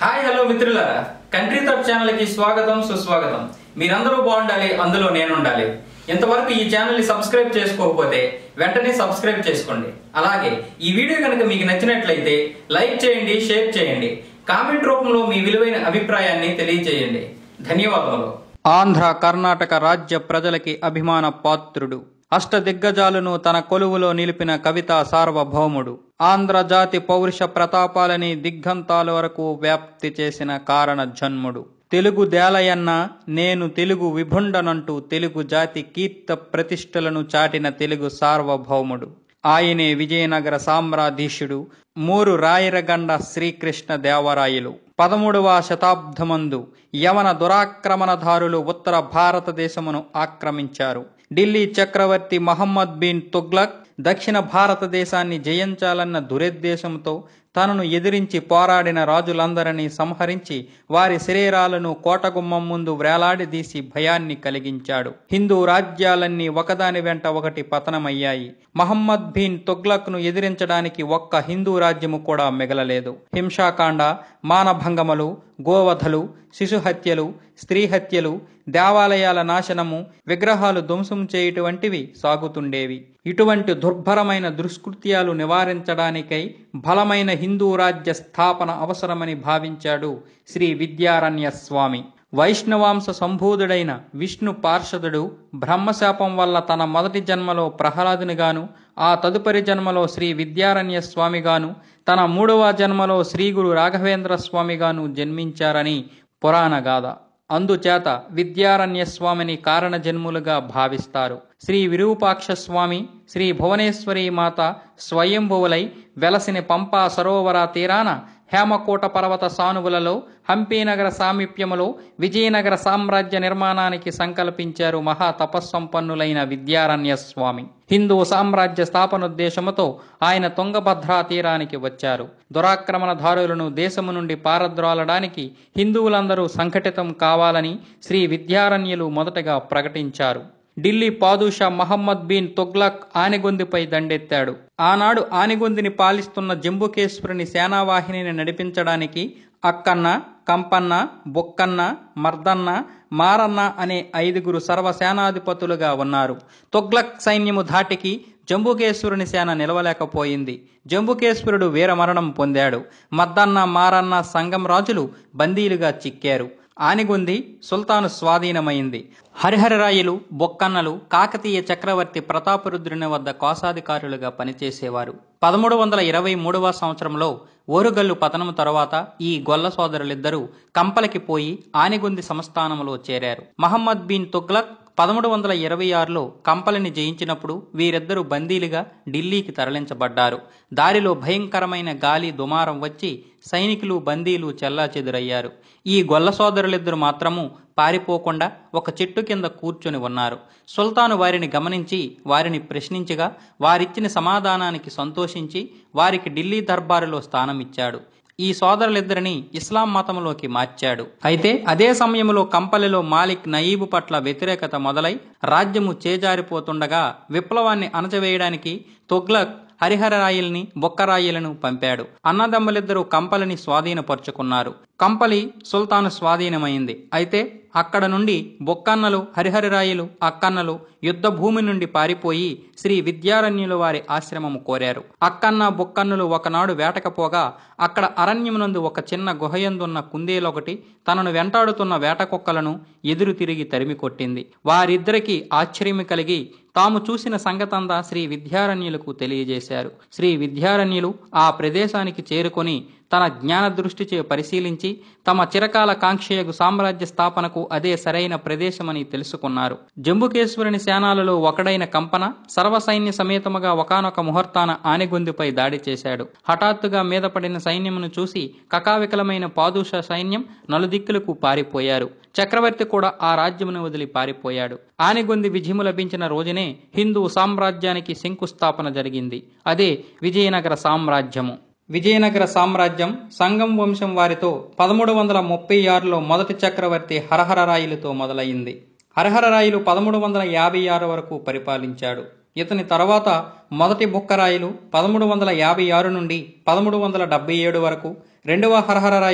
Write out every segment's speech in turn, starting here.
Hi hello మిత్రులారా Country Thoughts channel కి స్వాగతం సుస్వాగతం మీరందరూ బాగుండాలి అందులో నేను ఉండాలి ఇంతవరకు ఈ ఛానల్ ని సబ్స్క్రైబ్ చేసుకోకపోతే వెంటనే సబ్స్క్రైబ్ చేసుకోండి అలాగే ఈ వీడియో కనుక మీకు నచ్చినట్లయితే లైక్ చేయండి షేర్ చేయండి కామెంట్ రూపంలో మీ విలువైన అభిప్రాయాన్ని తెలియజేయండి ధన్యవాదములు ఆంధ్ర కర్ణాటక రాజ్య ప్రజలకి అభిమాన పాత్రుడు అష్ట దిగ్గజాలను తన కొలువులో నిలిపిన కవితా సార్వభౌముడు ఆంధ్ర జాతి పౌరుష ప్రతాపాలని దిగ్గంతాల వరకు వ్యాప్తి చేసిన కారణ జన్ముడు తెలుగు దేలయన్న నేను తెలుగు విభుండనంటూ తెలుగు జాతి కీర్త ప్రతిష్టలను చాటిన తెలుగు సార్వభౌముడు ఆయనే విజయనగర సామ్రాధీశుడు మూరు రాయరగండ శ్రీకృష్ణ దేవరాయలు పదమూడవ శతాబ్దమందు యవన దురాక్రమణదారులు ఉత్తర భారతదేశమును ఆక్రమించారు ఢిల్లీ చక్రవర్తి మహమ్మద్ బిన్ తుగ్లక్ దక్షిణ భారతదేశాన్ని జయించాలన్న దురుద్దేశంతో తనను ఎదిరించి పోరాడిన రాజులందరినీ సంహరించి వారి శరీరాలను కోటగుమ్మం ముందు వ్రేలాడదీసి భయాన్ని కలిగించాడు హిందూ రాజ్యాలన్నీ ఒకదాని వెంట ఒకటి పతనమయ్యాయి మహమ్మద్ బిన్ తుగ్లక్ను ఎదిరించడానికి ఒక్క హిందూ రాజ్యము కూడా మిగలలేదు హింసాకాండ మానభంగములు గోవధలు శిశు హత్యలు స్త్రీ హత్యలు దేవాలయాల నాశనము విగ్రహాలు ధ్వంసం చేయటం వంటివి సాగుతుండేవి ఇటువంటి దుర్భరమైన దుష్కృత్యాలు నివారించడానికై బలమైన హిందూ రాజ్య స్థాపన అవసరమని భావించాడు శ్రీ విద్యారణ్య స్వామి వైష్ణవాంశ సంభూతుడైన విష్ణు పార్షదుడు బ్రహ్మశాపం వల్ల తన మొదటి జన్మలో ప్రహ్లాదునిగాను ఆ తదుపరి జన్మలో శ్రీ విద్యారణ్య స్వామిగాను తన మూడవ జన్మలో శ్రీ గురు రాఘవేంద్ర స్వామిగాను జన్మించారని పురాణ గాథ అందుచేత విద్యారణ్య స్వామిని కారణ జన్ములుగా భావిస్తారు శ్రీ విరూపాక్ష స్వామి శ్రీ భువనేశ్వరి మాత స్వయంభువులై వెలసిన పంపా సరోవర తీరాన హేమకోట పర్వత సానువులలో హంపీనగర సామీప్యములో విజయనగర సామ్రాజ్య నిర్మాణానికి సంకల్పించారు మహా తపస్సంపన్నులైన విద్యారణ్య స్వామి హిందూ సామ్రాజ్య స్థాపనోద్దేశముతో ఆయన తుంగభద్రా తీరానికి వచ్చారు దురాక్రమణదారులను దేశము నుండి పారద్రోలడానికి హిందువులందరూ సంఘటితం కావాలని శ్రీ విద్యారణ్యులు మొదటగా ప్రకటించారు ఢిల్లీ పాదుషా మహమ్మద్ బిన్ తుగ్లక్ ఆనెగొందిపై దండెత్తాడు ఆనాడు ఆనెగొందిని పాలిస్తున్న జంబుకేశ్వరుని సేనావాహినిని నడిపించడానికి అక్కన్న కంపన్న బొక్కన్న మర్దన్న మారన్న అనే ఐదుగురు సర్వసేనాధిపతులుగా ఉన్నారు తుగ్లక్ సైన్యము ధాటికి జంబుకేశ్వరుని సేన నిలవలేకపోయింది జంబుకేశ్వరుడు వీరమరణం పొందాడు మద్దన్న మారన్న సంగం రాజులు బందీలుగా చిక్కారు ఆనిగుంది సుల్తాను స్వాధీనమైంది హరిహరరాయలు బొక్కన్నలు కాకతీయ చక్రవర్తి ప్రతాపరుద్రుని వద్ద కోశాధికారులుగా పనిచేసేవారు పదమూడు వందల ఇరవై మూడవ సంవత్సరంలో ఓరుగల్లు పతనము తరువాత ఈ గొల్ల సోదరులిద్దరూ కంపలకి పోయి ఆనిగుంది సంస్థానంలో చేరారు మహమ్మద్ బిన్ తుగ్లక్ పదమూడు వందల ఇరవై ఆరులో కంపలని జయించినప్పుడు వీరిద్దరూ బందీలుగా ఢిల్లీకి తరలించబడ్డారు దారిలో భయంకరమైన గాలి దుమారం వచ్చి సైనికులు బందీలు చెల్లాచెదురయ్యారు ఈ గొల్ల సోదరులిద్దరు మాత్రము పారిపోకుండా ఒక చెట్టు కింద కూర్చొని ఉన్నారు సుల్తాను వారిని గమనించి వారిని ప్రశ్నించగా వారిచ్చిన సమాధానానికి సంతోషించి వారికి ఢిల్లీ దర్బారులో స్థానమిచ్చాడు ఈ సోదరులిద్దరిని ఇస్లాం మతంలోకి మార్చాడు అయితే అదే సమయంలో కంపలిలో మాలిక్ నయీబు పట్ల వ్యతిరేకత మొదలై రాజ్యము చేజారిపోతుండగా విప్లవాన్ని అణచవేయడానికి తుగ్లక్ హరిహరరాయల్ని బొక్కరాయలను పంపాడు అన్నదమ్ములిద్దరూ కంపలిని స్వాధీనపరుచుకున్నారు కంపలి సుల్తాను స్వాధీనమైంది అయితే అక్కడ నుండి బొక్కన్నలు హరిహరరాయలు అక్కన్నలు యుద్ధ భూమి నుండి పారిపోయి శ్రీ విద్యారణ్యుల వారి ఆశ్రమము కోరారు అక్కన్న బొక్కన్నులు ఒకనాడు వేటకపోగా అక్కడ అరణ్యమునందు ఒక చిన్న గుహయందున్న కుందేలొకటి తనను వెంటాడుతున్న వేట కుక్కలను ఎదురు తిరిగి తరిమి కొట్టింది వారిద్దరికీ ఆశ్చర్యం కలిగి తాము చూసిన సంగతంతా శ్రీ విద్యారణ్యులకు తెలియజేశారు శ్రీ విద్యారణ్యులు ఆ ప్రదేశానికి చేరుకొని తన జ్ఞాన దృష్టిచే పరిశీలించి తమ చిరకాల కాంక్షయగు సామ్రాజ్య స్థాపనకు అదే సరైన ప్రదేశమని తెలుసుకున్నారు జంబుకేశ్వరుని సేనాలలో ఒకడైన కంపన సర్వసైన్య సమేతముగా ఒకనొక ముహూర్తాన ఆనెగొందిపై దాడి చేశాడు హఠాత్తుగా మీద పడిన సైన్యమును చూసి కకావికలమైన పాదుష సైన్యం నలుదిక్కులకు పారిపోయారు చక్రవర్తి కూడా ఆ రాజ్యమును వదిలి పారిపోయాడు ఆనెగొంది విజయము లభించిన రోజునే హిందూ సామ్రాజ్యానికి శంకుస్థాపన జరిగింది అదే విజయనగర సామ్రాజ్యము విజయనగర సామ్రాజ్యం సంగం వంశం వారితో పదమూడు వందల ముప్పై ఆరులో మొదటి చక్రవర్తి హరహరరాయులతో మొదలైంది హరహరరాయులు పదమూడు వందల యాభై ఆరు వరకు పరిపాలించాడు ఇతని తర్వాత మొదటి బుక్కరాయలు పదమూడు వందల యాభై ఆరు నుండి పదమూడు వందల డెబ్బై ఏడు వరకు రెండవ హరహరరాయలు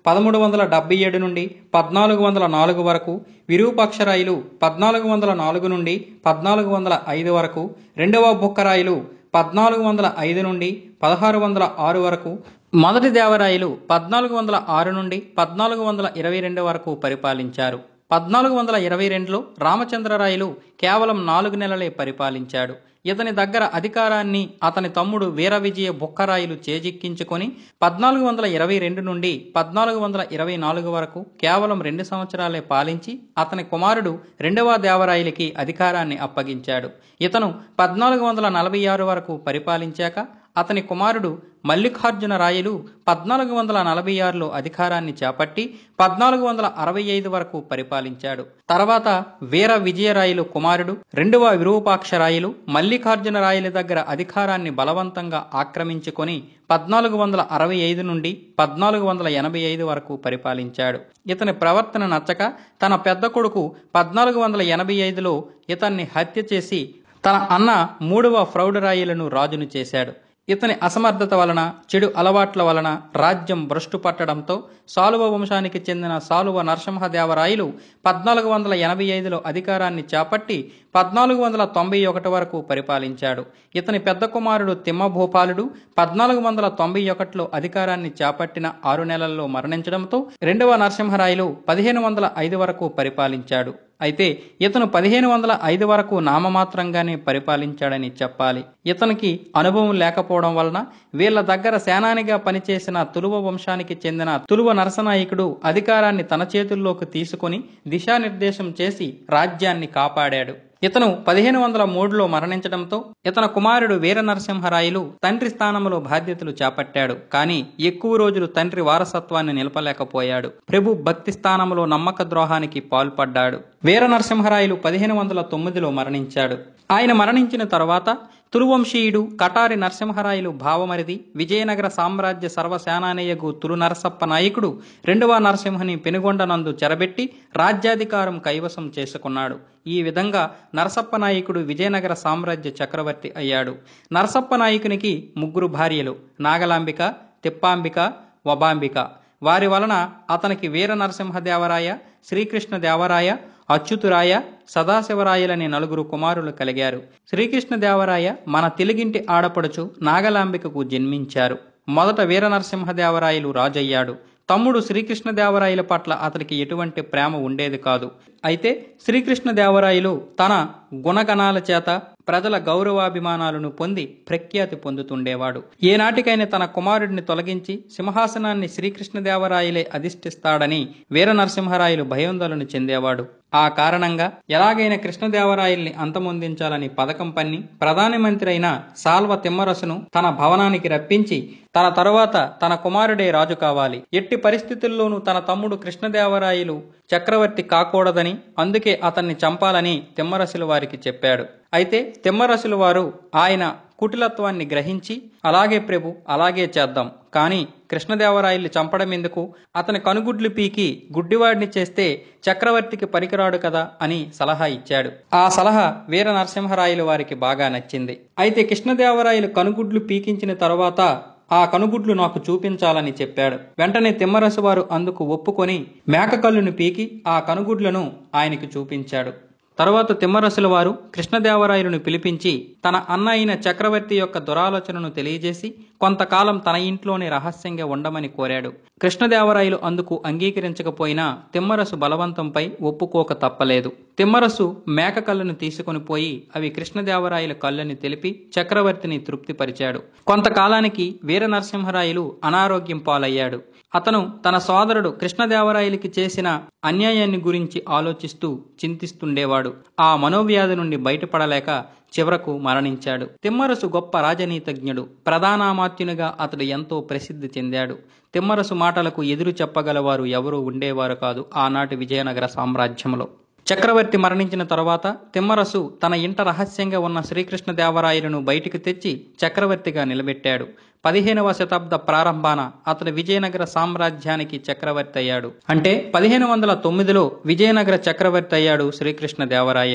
పదమూడు వందల డెబ్బై ఏడు నుండి పద్నాలుగు వందల నాలుగు వరకు విరూపాక్షరాయలు పద్నాలుగు వందల నాలుగు నుండి పద్నాలుగు వందల ఐదు వరకు రెండవ బుక్కరాయలు పద్నాలుగు వందల ఐదు నుండి పదహారు వందల ఆరు వరకు మొదటి దేవరాయలు పద్నాలుగు వందల ఆరు నుండి పద్నాలుగు వందల ఇరవై రెండు వరకు పరిపాలించారు పద్నాలుగు వందల ఇరవై రెండులో రామచంద్రరాయలు కేవలం నాలుగు నెలలే పరిపాలించాడు ఇతని దగ్గర అధికారాన్ని అతని తమ్ముడు వీర విజయ బుక్కరాయలు చేజిక్కించుకొని పద్నాలుగు వందల ఇరవై రెండు నుండి పద్నాలుగు వందల ఇరవై నాలుగు వరకు కేవలం రెండు సంవత్సరాలే పాలించి అతని కుమారుడు రెండవ దేవరాయలకి అధికారాన్ని అప్పగించాడు ఇతను పద్నాలుగు వందల నలభై ఆరు వరకు పరిపాలించాక అతని కుమారుడు మల్లికార్జున రాయలు పద్నాలుగు వందల నలభై ఆరులో అధికారాన్ని చేపట్టి పద్నాలుగు వందల అరవై ఐదు వరకు పరిపాలించాడు తర్వాత వీర విజయరాయలు కుమారుడు రెండవ విరూపాక్షరాయలు మల్లికార్జున రాయల దగ్గర అధికారాన్ని బలవంతంగా ఆక్రమించుకొని పద్నాలుగు వందల అరవై ఐదు నుండి పద్నాలుగు వందల ఎనభై ఐదు వరకు పరిపాలించాడు ఇతని ప్రవర్తన నచ్చక తన పెద్ద కొడుకు పద్నాలుగు వందల ఎనభై ఐదులో ఇతన్ని హత్య చేసి తన అన్న మూడవ ఫ్రౌడరాయిలను రాజును చేశాడు ఇతని అసమర్థత వలన చెడు అలవాట్ల వలన రాజ్యం భ్రష్టు పట్టడంతో సాలువ వంశానికి చెందిన సాలువ నరసింహదేవరాయలు పద్నాలుగు వందల ఎనభై ఐదులో అధికారాన్ని చేపట్టి పద్నాలుగు వందల తొంభై ఒకటి వరకు పరిపాలించాడు ఇతని పెద్ద కుమారుడు తిమ్మభూపాలుడు పద్నాలుగు వందల తొంభై ఒకటిలో అధికారాన్ని చేపట్టిన ఆరు నెలల్లో మరణించడంతో రెండవ నరసింహరాయలు పదిహేను వందల ఐదు వరకు పరిపాలించాడు అయితే ఇతను పదిహేను వందల ఐదు వరకు నామమాత్రంగానే పరిపాలించాడని చెప్పాలి ఇతనికి అనుభవం లేకపోవడం వలన వీళ్ళ దగ్గర సేనానిగా పనిచేసిన తులువ వంశానికి చెందిన తులువ నరసనాయకుడు అధికారాన్ని తన చేతుల్లోకి తీసుకొని దిశానిర్దేశం చేసి రాజ్యాన్ని కాపాడాడు ఇతను పదిహేను వందల మూడులో మరణించడంతో ఇతని కుమారుడు వీర నరసింహరాయలు తండ్రి స్థానంలో బాధ్యతలు చేపట్టాడు కానీ ఎక్కువ రోజులు తండ్రి వారసత్వాన్ని నిలపలేకపోయాడు ప్రభు భక్తి స్థానంలో నమ్మక ద్రోహానికి పాల్పడ్డాడు వీర నరసింహరాయలు పదిహేను వందల తొమ్మిదిలో మరణించాడు ఆయన మరణించిన తర్వాత తురువంశీయుడు కటారి నరసింహరాయలు భావమరిది విజయనగర సామ్రాజ్య సర్వసేనానీయగు తురు నరసప్ప నాయకుడు రెండవ నరసింహని పెనుగొండనందు చెరబెట్టి రాజ్యాధికారం కైవసం చేసుకున్నాడు ఈ విధంగా నరసప్ప నాయకుడు విజయనగర సామ్రాజ్య చక్రవర్తి అయ్యాడు నరసప్ప నాయకునికి ముగ్గురు భార్యలు నాగలాంబిక తిప్పాంబిక వబాంబిక వారి వలన అతనికి వీర నరసింహదేవరాయ శ్రీకృష్ణదేవరాయ అచ్యుతురాయ సదాశివరాయలనే నలుగురు కుమారులు కలిగారు శ్రీకృష్ణదేవరాయ మన తెలుగింటి ఆడపడుచు నాగలాంబికకు జన్మించారు మొదట వీర నరసింహదేవరాయలు రాజయ్యాడు తమ్ముడు శ్రీకృష్ణదేవరాయల పట్ల అతనికి ఎటువంటి ప్రేమ ఉండేది కాదు అయితే శ్రీకృష్ణదేవరాయలు తన గుణగణాల చేత ప్రజల గౌరవాభిమానాలను పొంది ప్రఖ్యాతి పొందుతుండేవాడు ఏనాటికైనా తన కుమారుడిని తొలగించి సింహాసనాన్ని శ్రీకృష్ణదేవరాయలే అధిష్ఠిస్తాడని వీర నరసింహరాయలు భయోందోళన చెందేవాడు ఆ కారణంగా ఎలాగైనా కృష్ణదేవరాయల్ని అంతమొందించాలని పథకం పన్ని ప్రధానమంత్రి అయిన సాల్వ తిమ్మరసును తన భవనానికి రప్పించి తన తరువాత తన కుమారుడే రాజు కావాలి ఎట్టి పరిస్థితుల్లోనూ తన తమ్ముడు కృష్ణదేవరాయలు చక్రవర్తి కాకూడదని అందుకే అతన్ని చంపాలని తిమ్మరసులు వారికి చెప్పాడు అయితే తిమ్మరసులు వారు ఆయన కుటిలత్వాన్ని గ్రహించి అలాగే ప్రభు అలాగే చేద్దాం కానీ కృష్ణదేవరాయల్ని చంపడం ఎందుకు అతని కనుగుడ్లు పీకి గుడ్డివాడిని చేస్తే చక్రవర్తికి పనికిరాడు కదా అని సలహా ఇచ్చాడు ఆ సలహా వీర నరసింహరాయలు వారికి బాగా నచ్చింది అయితే కృష్ణదేవరాయలు కనుగుడ్లు పీకించిన తరువాత ఆ కనుగుడ్లు నాకు చూపించాలని చెప్పాడు వెంటనే తిమ్మరసు వారు అందుకు ఒప్పుకొని మేకకల్లును పీకి ఆ కనుగుడ్లను ఆయనకి చూపించాడు తరువాత తిమ్మరసుల వారు కృష్ణదేవరాయలను పిలిపించి తన అన్న అయిన చక్రవర్తి యొక్క దురాలోచనను తెలియజేసి కొంతకాలం తన ఇంట్లోనే రహస్యంగా ఉండమని కోరాడు కృష్ణదేవరాయలు అందుకు అంగీకరించకపోయినా తిమ్మరసు బలవంతంపై ఒప్పుకోక తప్పలేదు తిమ్మరసు మేక కళ్ళను తీసుకుని పోయి అవి కృష్ణదేవరాయల కళ్ళని తెలిపి చక్రవర్తిని తృప్తిపరిచాడు కొంతకాలానికి వీర నరసింహరాయలు అనారోగ్యం పాలయ్యాడు అతను తన సోదరుడు కృష్ణదేవరాయలకి చేసిన అన్యాయాన్ని గురించి ఆలోచిస్తూ చింతిస్తుండేవాడు ఆ మనోవ్యాధి నుండి బయటపడలేక చివరకు మరణించాడు తిమ్మరసు గొప్ప రాజనీతజ్ఞుడు ప్రధానామాత్యునిగా అతడు ఎంతో ప్రసిద్ధి చెందాడు తిమ్మరసు మాటలకు ఎదురు చెప్పగలవారు ఎవరూ ఉండేవారు కాదు ఆనాటి విజయనగర సామ్రాజ్యంలో చక్రవర్తి మరణించిన తరువాత తిమ్మరసు తన ఇంట రహస్యంగా ఉన్న శ్రీకృష్ణదేవరాయలను బయటికి తెచ్చి చక్రవర్తిగా నిలబెట్టాడు పదిహేనవ శతాబ్ద ప్రారంభాన అతడు విజయనగర సామ్రాజ్యానికి చక్రవర్తి అయ్యాడు అంటే పదిహేను వందల తొమ్మిదిలో విజయనగర చక్రవర్తి అయ్యాడు శ్రీకృష్ణదేవరాయలు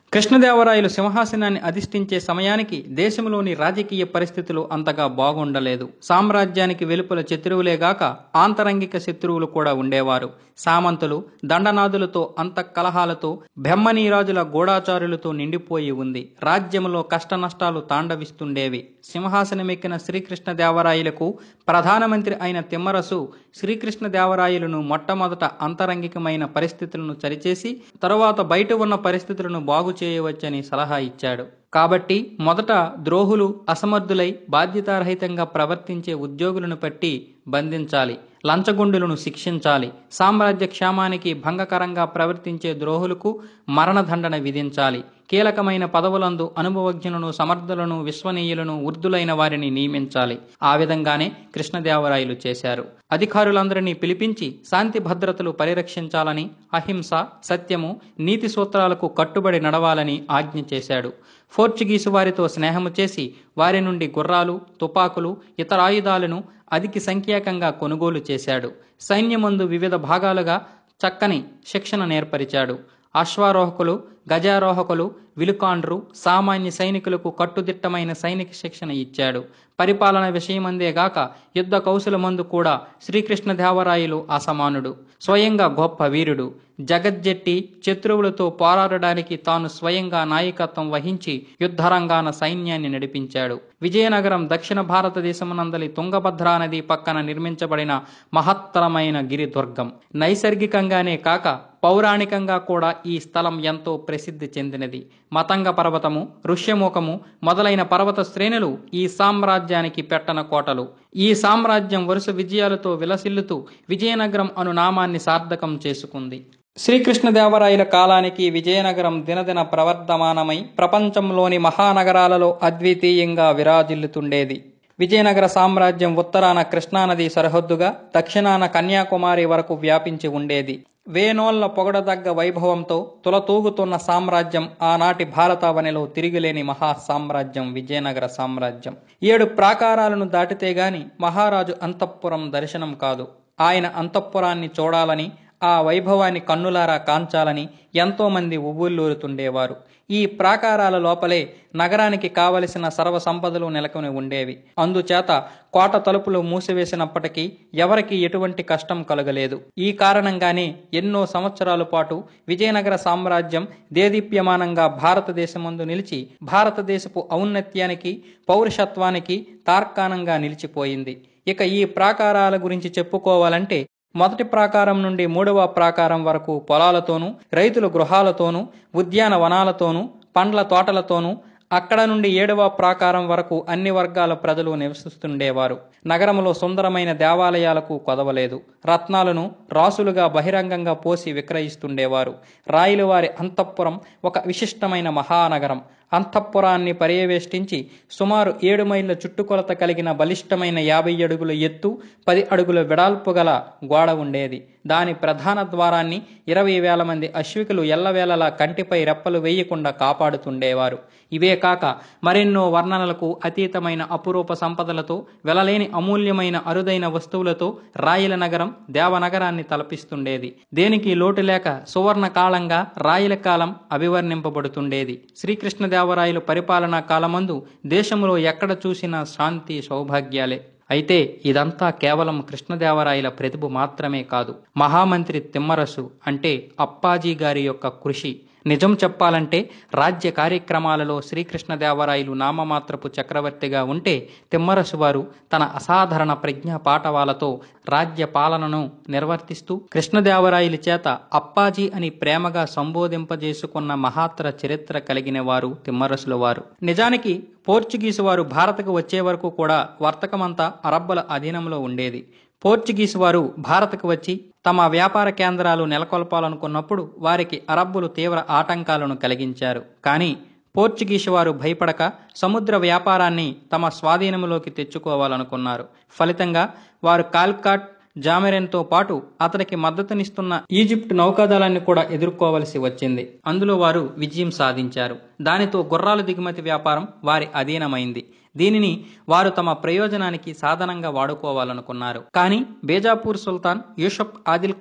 కృష్ణదేవరాయలు సింహాసనాన్ని అధిష్ఠించే సమయానికి దేశంలోని రాజకీయ పరిస్థితులు అంతగా బాగుండలేదు సామ్రాజ్యానికి వెలుపల శత్రువులేగాక ఆంతరంగిక శత్రువులు కూడా ఉండేవారు సామంతులు దండనాదులతో అంతఃకలహాలతో బెమ్మనీరాజుల గూఢాచారులతో నిండిపోయి ఉంది రాజ్యంలో కష్టనష్టాలు తాండవిస్తుండేవి సింహాసనమెక్కిన శ్రీకృష్ణదేవరాయలకు ప్రధానమంత్రి అయిన తిమ్మరసు శ్రీకృష్ణదేవరాయలను మొట్టమొదట అంతరంగికమైన పరిస్థితులను సరిచేసి తరువాత బయట ఉన్న పరిస్థితులను బాగు చేయవచ్చని సలహా ఇచ్చాడు కాబట్టి మొదట ద్రోహులు అసమర్థులై బాధ్యతారహితంగా ప్రవర్తించే ఉద్యోగులను పట్టి బంధించాలి లంచగొండులను శిక్షించాలి సామ్రాజ్య క్షేమానికి భంగకరంగా ప్రవర్తించే ద్రోహులకు మరణదండన విధించాలి కీలకమైన పదవులందు అనుభవజ్ఞులను సమర్థులను విశ్వనీయులను వృద్ధులైన వారిని నియమించాలి ఆ విధంగానే కృష్ణదేవరాయలు చేశారు అధికారులందరినీ పిలిపించి శాంతి భద్రతలు పరిరక్షించాలని అహింస సత్యము నీతి సూత్రాలకు కట్టుబడి నడవాలని ఆజ్ఞ చేశాడు పోర్చుగీసు వారితో స్నేహము చేసి వారి నుండి గుర్రాలు తుపాకులు ఇతర ఆయుధాలను అధిక సంఖ్యాకంగా కొనుగోలు చేశాడు సైన్యమందు వివిధ భాగాలుగా చక్కని శిక్షణ నేర్పరిచాడు అశ్వారోహకులు గజారోహకులు విలుకాండ్రు సామాన్య సైనికులకు కట్టుదిట్టమైన సైనిక శిక్షణ ఇచ్చాడు పరిపాలన విషయమందేగాక యుద్ధ కౌశలమందు కూడా శ్రీకృష్ణదేవరాయలు అసమానుడు స్వయంగా గొప్ప వీరుడు జగజ్జెట్టి శత్రువులతో పోరాడడానికి తాను స్వయంగా నాయకత్వం వహించి యుద్ధరంగాన సైన్యాన్ని నడిపించాడు విజయనగరం దక్షిణ భారతదేశమునందలి తుంగభద్రా నది పక్కన నిర్మించబడిన మహత్తరమైన గిరిదుర్గం నైసర్గికంగానే కాక పౌరాణికంగా కూడా ఈ స్థలం ఎంతో ప్రసిద్ధి చెందినది మతంగ పర్వతము ఋష్యముఖము మొదలైన పర్వత శ్రేణులు ఈ సామ్రాజ్యానికి పెట్టన కోటలు ఈ సామ్రాజ్యం వరుస విజయాలతో విలసిల్లుతూ విజయనగరం అను నామాన్ని సార్థకం చేసుకుంది శ్రీకృష్ణదేవరాయల కాలానికి విజయనగరం దినదిన ప్రవర్ధమానమై ప్రపంచంలోని మహానగరాలలో అద్వితీయంగా విరాజిల్లుతుండేది విజయనగర సామ్రాజ్యం ఉత్తరాన కృష్ణానది సరిహద్దుగా దక్షిణాన కన్యాకుమారి వరకు వ్యాపించి ఉండేది వేనోళ్ల పొగడదగ్గ వైభవంతో తులతూగుతున్న సామ్రాజ్యం ఆనాటి భారతావనిలో తిరిగిలేని మహా సామ్రాజ్యం విజయనగర సామ్రాజ్యం ఏడు ప్రాకారాలను దాటితే గాని మహారాజు అంతఃపురం దర్శనం కాదు ఆయన అంతఃపురాన్ని చూడాలని ఆ వైభవాన్ని కన్నులారా కాంచాలని ఎంతో మంది ఉవ్వుల్లూరుతుండేవారు ఈ ప్రాకారాల లోపలే నగరానికి కావలసిన సర్వ సంపదలు నెలకొని ఉండేవి అందుచేత కోట తలుపులు మూసివేసినప్పటికీ ఎవరికి ఎటువంటి కష్టం కలగలేదు ఈ కారణంగానే ఎన్నో సంవత్సరాల పాటు విజయనగర సామ్రాజ్యం దేదీప్యమానంగా భారతదేశమందు నిలిచి భారతదేశపు ఔన్నత్యానికి పౌరుషత్వానికి తార్కాణంగా నిలిచిపోయింది ఇక ఈ ప్రాకారాల గురించి చెప్పుకోవాలంటే మొదటి ప్రాకారం నుండి మూడవ ప్రాకారం వరకు పొలాలతోనూ రైతుల గృహాలతోనూ ఉద్యానవనాలతోనూ పండ్ల తోటలతోనూ అక్కడ నుండి ఏడవ ప్రాకారం వరకు అన్ని వర్గాల ప్రజలు నివసిస్తుండేవారు నగరంలో సుందరమైన దేవాలయాలకు కొదవలేదు రత్నాలను రాసులుగా బహిరంగంగా పోసి విక్రయిస్తుండేవారు రాయలవారి అంతఃపురం ఒక విశిష్టమైన మహానగరం అంతఃపురాన్ని పర్యవేష్టించి సుమారు ఏడు మైళ్ళ చుట్టుకొలత కలిగిన బలిష్టమైన యాభై అడుగుల ఎత్తు పది అడుగుల వెడల్పు గల గోడ ఉండేది దాని ప్రధాన ద్వారాన్ని ఇరవై వేల మంది అశ్వికులు ఎల్లవేళలా కంటిపై రెప్పలు వేయకుండా కాపాడుతుండేవారు ఇవే కాక మరెన్నో వర్ణనలకు అతీతమైన అపురూప సంపదలతో వెలలేని అమూల్యమైన అరుదైన వస్తువులతో రాయల నగరం దేవనగరాన్ని తలపిస్తుండేది దేనికి లోటు లేక సువర్ణ కాలంగా రాయల కాలం అభివర్ణింపబడుతుండేది శ్రీకృష్ణదేవరాయలు పరిపాలనా కాలమందు దేశంలో ఎక్కడ చూసినా శాంతి సౌభాగ్యాలే అయితే ఇదంతా కేవలం కృష్ణదేవరాయల ప్రతిభ మాత్రమే కాదు మహామంత్రి తిమ్మరసు అంటే అప్పాజీ గారి యొక్క కృషి నిజం చెప్పాలంటే రాజ్య కార్యక్రమాలలో శ్రీకృష్ణదేవరాయలు నామమాత్రపు చక్రవర్తిగా ఉంటే తిమ్మరసు వారు తన అసాధారణ ప్రజ్ఞా పాఠవాలతో రాజ్య పాలనను నిర్వర్తిస్తూ కృష్ణదేవరాయల చేత అప్పాజీ అని ప్రేమగా సంబోధింపజేసుకున్న మహాత్తర చరిత్ర కలిగిన వారు తిమ్మరసుల వారు నిజానికి పోర్చుగీసు వారు భారతకు వచ్చే వరకు కూడా వర్తకమంతా అరబ్బల అధీనంలో ఉండేది పోర్చుగీసు వారు భారత్కు వచ్చి తమ వ్యాపార కేంద్రాలు నెలకొల్పాలనుకున్నప్పుడు వారికి అరబ్బులు తీవ్ర ఆటంకాలను కలిగించారు కానీ పోర్చుగీసు వారు భయపడక సముద్ర వ్యాపారాన్ని తమ స్వాధీనంలోకి తెచ్చుకోవాలనుకున్నారు ఫలితంగా వారు కాల్కాట్ జామెరెన్తో పాటు అతనికి మద్దతునిస్తున్న ఈజిప్ట్ నౌకాదళాన్ని కూడా ఎదుర్కోవలసి వచ్చింది అందులో వారు విజయం సాధించారు దానితో గుర్రాల దిగుమతి వ్యాపారం వారి అధీనమైంది దీనిని వారు తమ ప్రయోజనానికి సాధనంగా వాడుకోవాలనుకున్నారు కానీ బేజాపూర్ సుల్తాన్ యూషఫ్ ఆదిల్ ఖాన్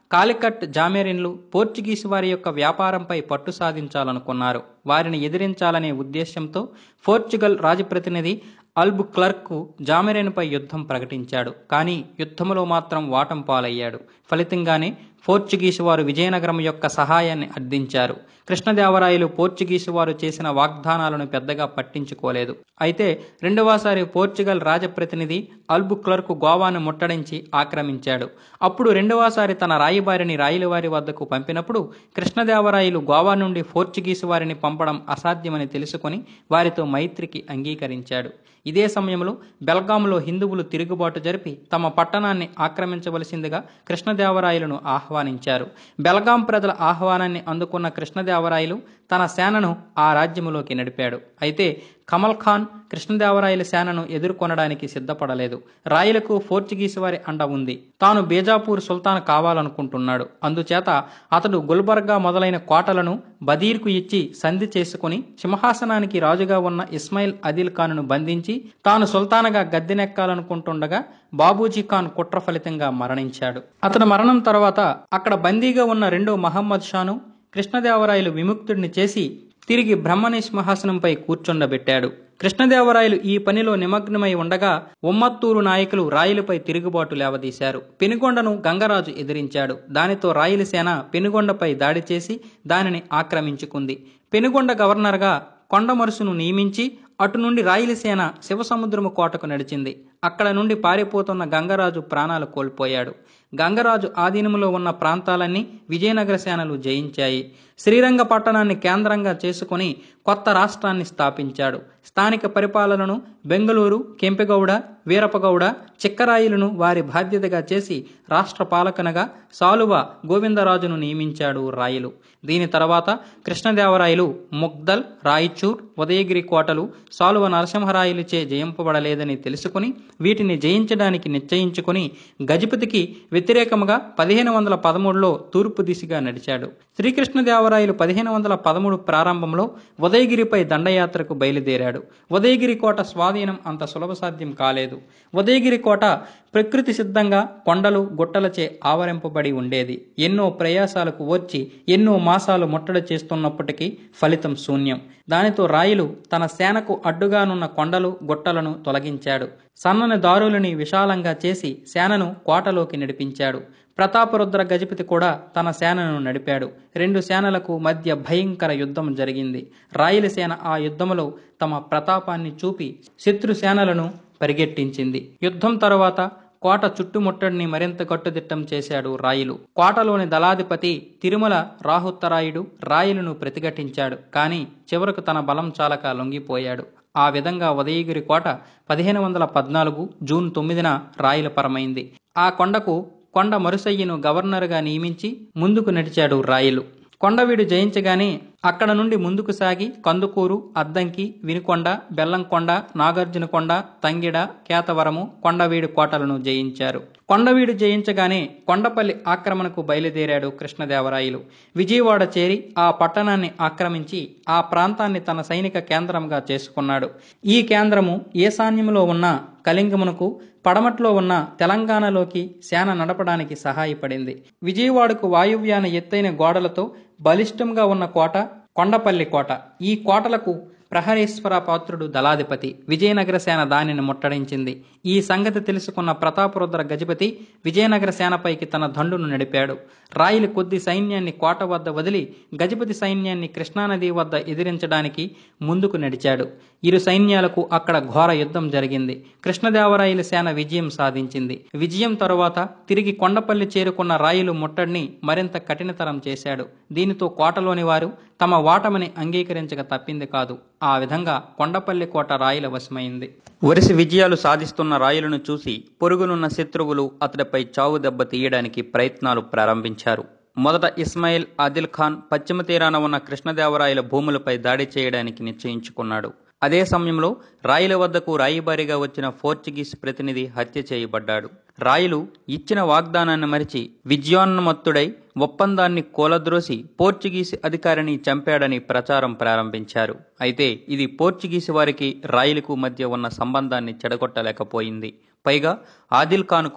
కాలికట్ జామేరిన్లు పోర్చుగీసు వారి యొక్క వ్యాపారంపై పట్టు సాధించాలనుకున్నారు వారిని ఎదిరించాలనే ఉద్దేశంతో పోర్చుగల్ రాజప్రతినిధి అల్బు క్లర్క్ జామెరెన్పై యుద్ధం ప్రకటించాడు కానీ యుద్ధంలో మాత్రం వాటం పాలయ్యాడు ఫలితంగానే పోర్చుగీసు వారు విజయనగరం యొక్క సహాయాన్ని అర్థించారు కృష్ణదేవరాయలు పోర్చుగీసు వారు చేసిన వాగ్దానాలను పెద్దగా పట్టించుకోలేదు అయితే రెండవసారి పోర్చుగల్ రాజప్రతినిధి అల్బు క్లర్క్ గోవాను ముట్టడించి ఆక్రమించాడు అప్పుడు రెండవసారి తన రాయబారిని రాయలవారి వద్దకు పంపినప్పుడు కృష్ణదేవరాయలు గోవా నుండి పోర్చుగీసు వారిని పంపడం అసాధ్యమని తెలుసుకొని వారితో మైత్రికి అంగీకరించాడు ఇదే సమయంలో బెల్గాంలో హిందువులు తిరుగుబాటు జరిపి తమ పట్టణాన్ని ఆక్రమించవలసిందిగా కృష్ణదేవరాయలను ఆహ్వానించారు బెల్గాం ప్రజల ఆహ్వానాన్ని అందుకున్న కృష్ణదేవరాయలు తన సేనను ఆ రాజ్యములోకి నడిపాడు అయితే కమల్ ఖాన్ కృష్ణదేవరాయల సేనను ఎదుర్కొనడానికి సిద్ధపడలేదు రాయలకు పోర్చుగీసు వారి అండ ఉంది తాను బేజాపూర్ సుల్తాన్ కావాలనుకుంటున్నాడు అందుచేత అతడు గుల్బర్గా మొదలైన కోటలను బదీర్కు ఇచ్చి సంధి చేసుకుని సింహాసనానికి రాజుగా ఉన్న ఇస్మాయిల్ అదిల్ ఖాన్ను బంధించి తాను సుల్తాన్గా గద్దెనెక్కాలనుకుంటుండగా బాబూజీ ఖాన్ కుట్ర ఫలితంగా మరణించాడు అతని మరణం తర్వాత అక్కడ బందీగా ఉన్న రెండో మహమ్మద్ షాను కృష్ణదేవరాయలు విముక్తుడిని చేసి తిరిగి బ్రహ్మని సింహాసనంపై కూర్చుండబెట్టాడు కృష్ణదేవరాయలు ఈ పనిలో నిమగ్నమై ఉండగా ఉమ్మత్తూరు నాయకులు రాయలపై తిరుగుబాటు లేవదీశారు పెనుగొండను గంగరాజు ఎదిరించాడు దానితో రాయలసేన పెనుగొండపై దాడి చేసి దానిని ఆక్రమించుకుంది పెనుగొండ గవర్నర్గా కొండమరుసును నియమించి అటు నుండి రాయలసేన శివసముద్రము కోటకు నడిచింది అక్కడ నుండి పారిపోతున్న గంగరాజు ప్రాణాలు కోల్పోయాడు గంగరాజు ఆధీనంలో ఉన్న ప్రాంతాలన్నీ విజయనగర సేనలు జయించాయి శ్రీరంగ పట్టణాన్ని కేంద్రంగా చేసుకుని కొత్త రాష్ట్రాన్ని స్థాపించాడు స్థానిక పరిపాలనను బెంగళూరు కెంపెగౌడ వీరపగౌడ చిక్కరాయిలను వారి బాధ్యతగా చేసి రాష్ట్ర పాలకనగా సాలువ గోవిందరాజును నియమించాడు రాయలు దీని తర్వాత కృష్ణదేవరాయలు ముగ్దల్ రాయచూర్ ఉదయగిరి కోటలు సాలువ నరసింహరాయలుచే జయింపబడలేదని తెలుసుకుని వీటిని జయించడానికి నిశ్చయించుకుని గజపతికి వ్యతిరేకముగా పదిహేను వందల పదమూడులో తూర్పు దిశగా నడిచాడు శ్రీకృష్ణదేవరాయలు పదిహేను వందల పదమూడు ప్రారంభంలో ఉదయగిరిపై దండయాత్రకు బయలుదేరాడు ఉదయగిరి కోట స్వాధీనం అంత సులభ సాధ్యం కాలేదు ఉదయగిరి కోట ప్రకృతి సిద్ధంగా కొండలు గుట్టలచే ఆవరింపబడి ఉండేది ఎన్నో ప్రయాసాలకు వచ్చి ఎన్నో మాసాలు ముట్టడి చేస్తున్నప్పటికీ ఫలితం శూన్యం దానితో రాయలు తన సేనకు అడ్డుగానున్న కొండలు గుట్టలను తొలగించాడు సన్నని దారులని విశాలంగా చేసి సేనను కోటలోకి నడిపించాడు ప్రతాపరుద్ర గజపతి కూడా తన సేనను నడిపాడు రెండు సేనలకు మధ్య భయంకర యుద్ధం జరిగింది రాయలసేన ఆ యుద్ధములో తమ ప్రతాపాన్ని చూపి శత్రు సేనలను పరిగెట్టించింది యుద్ధం తరువాత కోట చుట్టుముట్టడిని మరింత కట్టుదిట్టం చేశాడు రాయలు కోటలోని దళాధిపతి తిరుమల రాహుత్తరాయుడు రాయలను ప్రతిఘటించాడు కానీ చివరకు తన బలం చాలక లొంగిపోయాడు ఆ విధంగా ఉదయగిరి కోట పదిహేను వందల పద్నాలుగు జూన్ తొమ్మిదిన రాయల పరమైంది ఆ కొండకు కొండ మరుసయ్యను గవర్నర్గా నియమించి ముందుకు నడిచాడు రాయలు కొండవీడు జయించగానే అక్కడ నుండి ముందుకు సాగి కందుకూరు అద్దంకి వినుకొండ బెల్లంకొండ నాగార్జునకొండ తంగిడ కేతవరము కొండవీడు కోటలను జయించారు కొండవీడు జయించగానే కొండపల్లి ఆక్రమణకు బయలుదేరాడు కృష్ణదేవరాయలు విజయవాడ చేరి ఆ పట్టణాన్ని ఆక్రమించి ఆ ప్రాంతాన్ని తన సైనిక కేంద్రంగా చేసుకున్నాడు ఈ కేంద్రము ఈశాన్యంలో ఉన్న కళింగమునకు పడమట్లో ఉన్న తెలంగాణలోకి సేన నడపడానికి సహాయపడింది విజయవాడకు వాయువ్యాన ఎత్తైన గోడలతో బలిష్టంగా ఉన్న కోట కొండపల్లి కోట ఈ కోటలకు ప్రహరేశ్వర పాత్రుడు దళాధిపతి విజయనగర సేన దానిని ముట్టడించింది ఈ సంగతి తెలుసుకున్న ప్రతాపరుద్ర గజపతి విజయనగర సేనపైకి తన దండును నడిపాడు రాయలు కొద్ది సైన్యాన్ని కోట వద్ద వదిలి గజపతి సైన్యాన్ని కృష్ణానది వద్ద ఎదిరించడానికి ముందుకు నడిచాడు ఇరు సైన్యాలకు అక్కడ ఘోర యుద్ధం జరిగింది కృష్ణదేవరాయల సేన విజయం సాధించింది విజయం తరువాత తిరిగి కొండపల్లి చేరుకున్న రాయలు ముట్టడిని మరింత కఠినతరం చేశాడు దీనితో కోటలోని వారు తమ వాటమని అంగీకరించక తప్పింది కాదు ఆ విధంగా కొండపల్లి కోట రాయల వశమైంది వరుస విజయాలు సాధిస్తున్న రాయలను చూసి పొరుగునున్న శత్రువులు అతడిపై చావు దెబ్బ తీయడానికి ప్రయత్నాలు ప్రారంభించారు మొదట ఇస్మాయిల్ ఆదిల్ ఖాన్ పశ్చిమ తీరాన ఉన్న కృష్ణదేవరాయల భూములపై దాడి చేయడానికి నిశ్చయించుకున్నాడు అదే సమయంలో రాయల వద్దకు రాయిబారిగా వచ్చిన పోర్చుగీస్ ప్రతినిధి హత్య చేయబడ్డాడు రాయలు ఇచ్చిన వాగ్దానాన్ని మరిచి విజయోన్మత్తుడై ఒప్పందాన్ని కూలద్రోసి పోర్చుగీస్ అధికారిని చంపాడని ప్రచారం ప్రారంభించారు అయితే ఇది పోర్చుగీసు వారికి రాయలకు మధ్య ఉన్న సంబంధాన్ని చెడగొట్టలేకపోయింది పైగా ఆదిల్ ఖాన్కు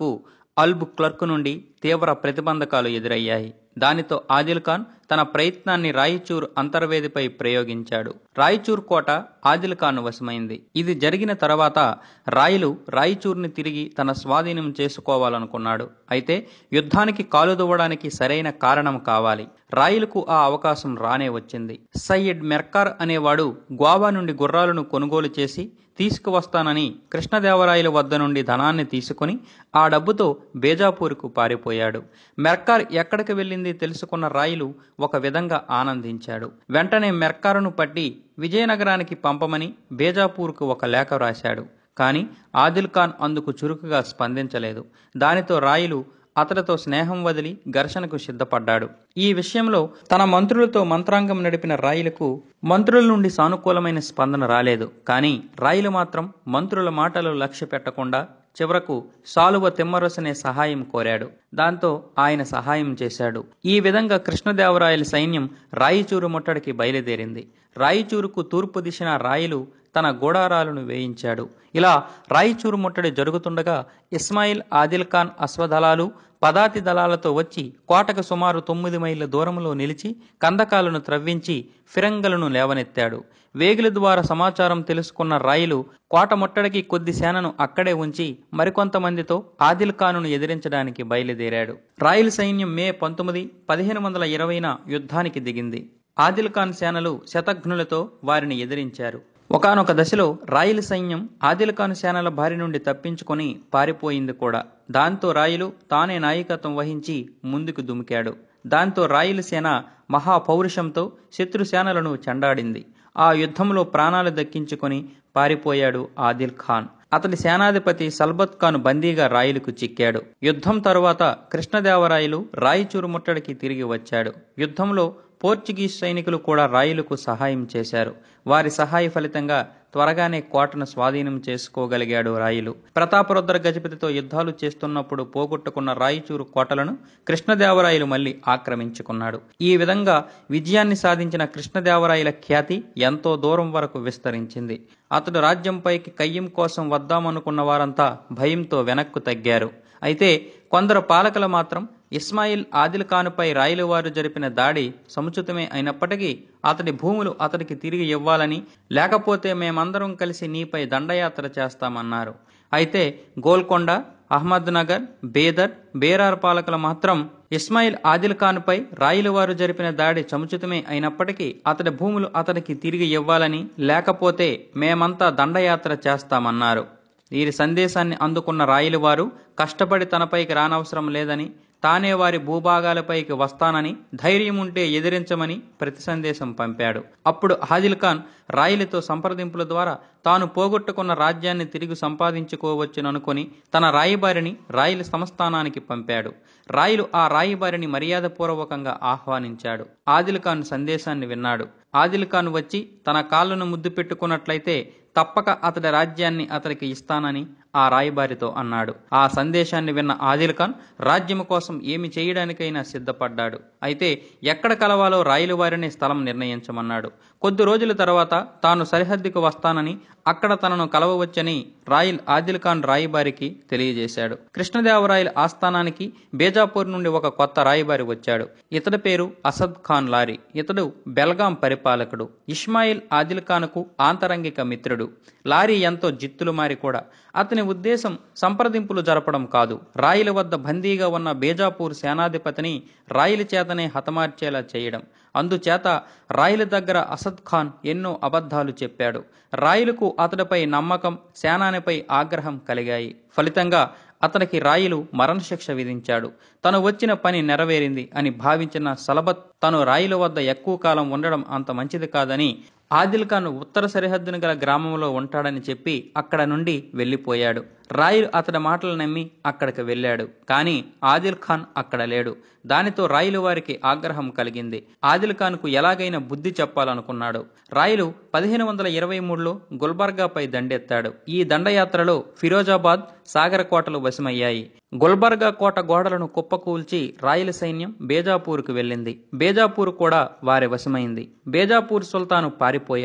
అల్బ్ క్లర్క్ నుండి తీవ్ర ప్రతిబంధకాలు ఎదురయ్యాయి దానితో ఆదిల్ ఖాన్ తన ప్రయత్నాన్ని రాయచూర్ అంతర్వేదిపై ప్రయోగించాడు రాయచూర్ కోట ఆదిల్ ఖాన్ వశమైంది ఇది జరిగిన తర్వాత రాయలు రాయచూర్ని తిరిగి తన స్వాధీనం చేసుకోవాలనుకున్నాడు అయితే యుద్ధానికి కాలు దువ్వడానికి సరైన కారణం కావాలి రాయలకు ఆ అవకాశం రానే వచ్చింది సయ్యద్ మెర్కార్ అనేవాడు గ్వావా నుండి గుర్రాలను కొనుగోలు చేసి తీసుకువస్తానని కృష్ణదేవరాయల వద్ద నుండి ధనాన్ని తీసుకుని ఆ డబ్బుతో బేజాపూర్కు పారిపోయాడు మెర్కార్ ఎక్కడికి వెళ్ళింది తెలుసుకున్న రాయలు ఒక విధంగా ఆనందించాడు వెంటనే మెర్కారును పట్టి విజయనగరానికి పంపమని బేజాపూర్కు ఒక లేఖ రాశాడు కానీ ఆదిల్ ఖాన్ అందుకు చురుకుగా స్పందించలేదు దానితో రాయలు అతడితో స్నేహం వదిలి ఘర్షణకు సిద్ధపడ్డాడు ఈ విషయంలో తన మంత్రులతో మంత్రాంగం నడిపిన రాయిలకు మంత్రుల నుండి సానుకూలమైన స్పందన రాలేదు కానీ రాయిలు మాత్రం మంత్రుల మాటలు లక్ష్య పెట్టకుండా చివరకు సాలువ తిమ్మరసనే సహాయం కోరాడు దాంతో ఆయన సహాయం చేశాడు ఈ విధంగా కృష్ణదేవరాయల సైన్యం రాయిచూరు ముట్టడికి బయలుదేరింది రాయిచూరుకు తూర్పు దిశన రాయలు తన గోడారాలను వేయించాడు ఇలా రాయిచూరు ముట్టడి జరుగుతుండగా ఇస్మాయిల్ ఆదిల్ ఖాన్ అశ్వదళాలు పదాతి దళాలతో వచ్చి కోటకు సుమారు తొమ్మిది మైళ్ళ దూరంలో నిలిచి కందకాలను త్రవ్వించి ఫిరంగలను లేవనెత్తాడు వేగుల ద్వారా సమాచారం తెలుసుకున్న రాయిలు కోట ముట్టడికి కొద్ది సేనను అక్కడే ఉంచి మరికొంతమందితో ఆదిల్ ఖానును ఎదిరించడానికి బయలుదేరాడు రాయల్ సైన్యం మే పంతొమ్మిది పదిహేను వందల ఇరవైన యుద్ధానికి దిగింది ఆదిల్ ఖాన్ సేనలు శతఘ్నులతో వారిని ఎదిరించారు ఒకనొక దశలో రాయల సైన్యం ఆదిల్ ఖాన్ సేనల బారి నుండి తప్పించుకొని పారిపోయింది కూడా దాంతో రాయలు తానే నాయకత్వం వహించి ముందుకు దుమికాడు దాంతో రాయల సేన మహాపౌరుషంతో శత్రు సేనలను చెండాడింది ఆ యుద్ధంలో ప్రాణాలు దక్కించుకొని పారిపోయాడు ఆదిల్ ఖాన్ అతడి సేనాధిపతి సల్బత్ ఖాన్ బందీగా రాయలకు చిక్కాడు యుద్ధం తరువాత కృష్ణదేవరాయలు రాయచూరు ముట్టడికి తిరిగి వచ్చాడు యుద్ధంలో పోర్చుగీస్ సైనికులు కూడా రాయలకు సహాయం చేశారు వారి సహాయ ఫలితంగా త్వరగానే కోటను స్వాధీనం చేసుకోగలిగాడు రాయలు ప్రతాపరుద్ర గజపతితో యుద్ధాలు చేస్తున్నప్పుడు పోగొట్టుకున్న రాయచూరు కోటలను కృష్ణదేవరాయలు మళ్లీ ఆక్రమించుకున్నాడు ఈ విధంగా విజయాన్ని సాధించిన కృష్ణదేవరాయల ఖ్యాతి ఎంతో దూరం వరకు విస్తరించింది అతడు రాజ్యంపైకి కయ్యం కోసం వద్దామనుకున్న వారంతా భయంతో వెనక్కు తగ్గారు అయితే కొందరు పాలకులు మాత్రం ఇస్మాయిల్ ఆదిల్ ఖాన్పై రాయలవారు జరిపిన దాడి సముచితమే అయినప్పటికీ అతడి భూములు అతడికి తిరిగి ఇవ్వాలని లేకపోతే మేమందరం కలిసి నీపై దండయాత్ర చేస్తామన్నారు అయితే గోల్కొండ అహ్మద్నగర్ బేదర్ బేరార్ పాలకులు మాత్రం ఇస్మాయిల్ ఆదిల్ ఖాన్పై రాయలవారు జరిపిన దాడి సముచితమే అయినప్పటికీ అతడి భూములు అతడికి తిరిగి ఇవ్వాలని లేకపోతే మేమంతా దండయాత్ర చేస్తామన్నారు వీరి సందేశాన్ని అందుకున్న రాయలవారు కష్టపడి తనపైకి రానవసరం లేదని తానే వారి భూభాగాలపైకి వస్తానని ధైర్యం ఉంటే ఎదిరించమని ప్రతి సందేశం పంపాడు అప్పుడు ఆదిల్ ఖాన్ రాయిలతో సంప్రదింపుల ద్వారా తాను పోగొట్టుకున్న రాజ్యాన్ని తిరిగి సంపాదించుకోవచ్చుననుకొని తన రాయిబారిని రాయిల సంస్థానానికి పంపాడు రాయిలు ఆ రాయిబారిని మర్యాదపూర్వకంగా ఆహ్వానించాడు ఆదిల్ ఖాన్ సందేశాన్ని విన్నాడు ఆదిల్ ఖాన్ వచ్చి తన కాళ్ళను ముద్దు పెట్టుకున్నట్లయితే తప్పక అతడి రాజ్యాన్ని అతడికి ఇస్తానని ఆ రాయబారితో అన్నాడు ఆ సందేశాన్ని విన్న ఆదిల్ ఖాన్ రాజ్యం కోసం ఏమి చేయడానికైనా సిద్ధపడ్డాడు అయితే ఎక్కడ కలవాలో రాయల వారిని స్థలం నిర్ణయించమన్నాడు కొద్ది రోజుల తర్వాత తాను సరిహద్దుకు వస్తానని అక్కడ తనను కలవవచ్చని రాయల్ ఆదిల్ ఖాన్ రాయబారికి తెలియజేశాడు కృష్ణదేవరాయల ఆస్థానానికి బేజాపూర్ నుండి ఒక కొత్త రాయబారి వచ్చాడు ఇతడి పేరు అసద్ ఖాన్ లారీ ఇతడు బెల్గాం పరిపాలకుడు ఇస్మాయిల్ ఆదిల్ ఖాన్కు ఆంతరంగిక మిత్రుడు లారీ ఎంతో జిత్తులు మారి కూడా అతని ఉద్దేశం సంప్రదింపులు జరపడం కాదు రాయిల వద్ద బందీగా ఉన్న బేజాపూర్ సేనాధిపతిని రాయిల చేతనే హతమార్చేలా చేయడం అందుచేత రాయిల దగ్గర అసద్ ఖాన్ ఎన్నో అబద్ధాలు చెప్పాడు రాయిలకు అతడిపై నమ్మకం సేనానిపై ఆగ్రహం కలిగాయి ఫలితంగా అతనికి రాయిలు మరణశిక్ష విధించాడు తను వచ్చిన పని నెరవేరింది అని భావించిన సలబత్ తను రాయిల వద్ద ఎక్కువ కాలం ఉండడం అంత మంచిది కాదని ఆదిల్ ఖాన్ ఉత్తర సరిహద్దును గల గ్రామంలో ఉంటాడని చెప్పి అక్కడ నుండి వెళ్ళిపోయాడు రాయిలు అతడి మాటలు నమ్మి అక్కడికి వెళ్ళాడు కానీ ఆదిల్ ఖాన్ అక్కడ లేడు దానితో రాయిలు వారికి ఆగ్రహం కలిగింది ఆదిల్ ఖాన్కు ఎలాగైనా బుద్ధి చెప్పాలనుకున్నాడు రాయిలు పదిహేను వందల ఇరవై మూడులో గుల్బర్గాపై దండెత్తాడు ఈ దండయాత్రలో ఫిరోజాబాద్ సాగర కోటలు వశమయ్యాయి గుల్బర్గా కోట గోడలను కుప్పకూల్చి రాయల సైన్యం బేజాపూర్కు వెళ్ళింది బేజాపూర్ కూడా వారి వశమైంది బేజాపూర్ సుల్తాను పారిపోయాడు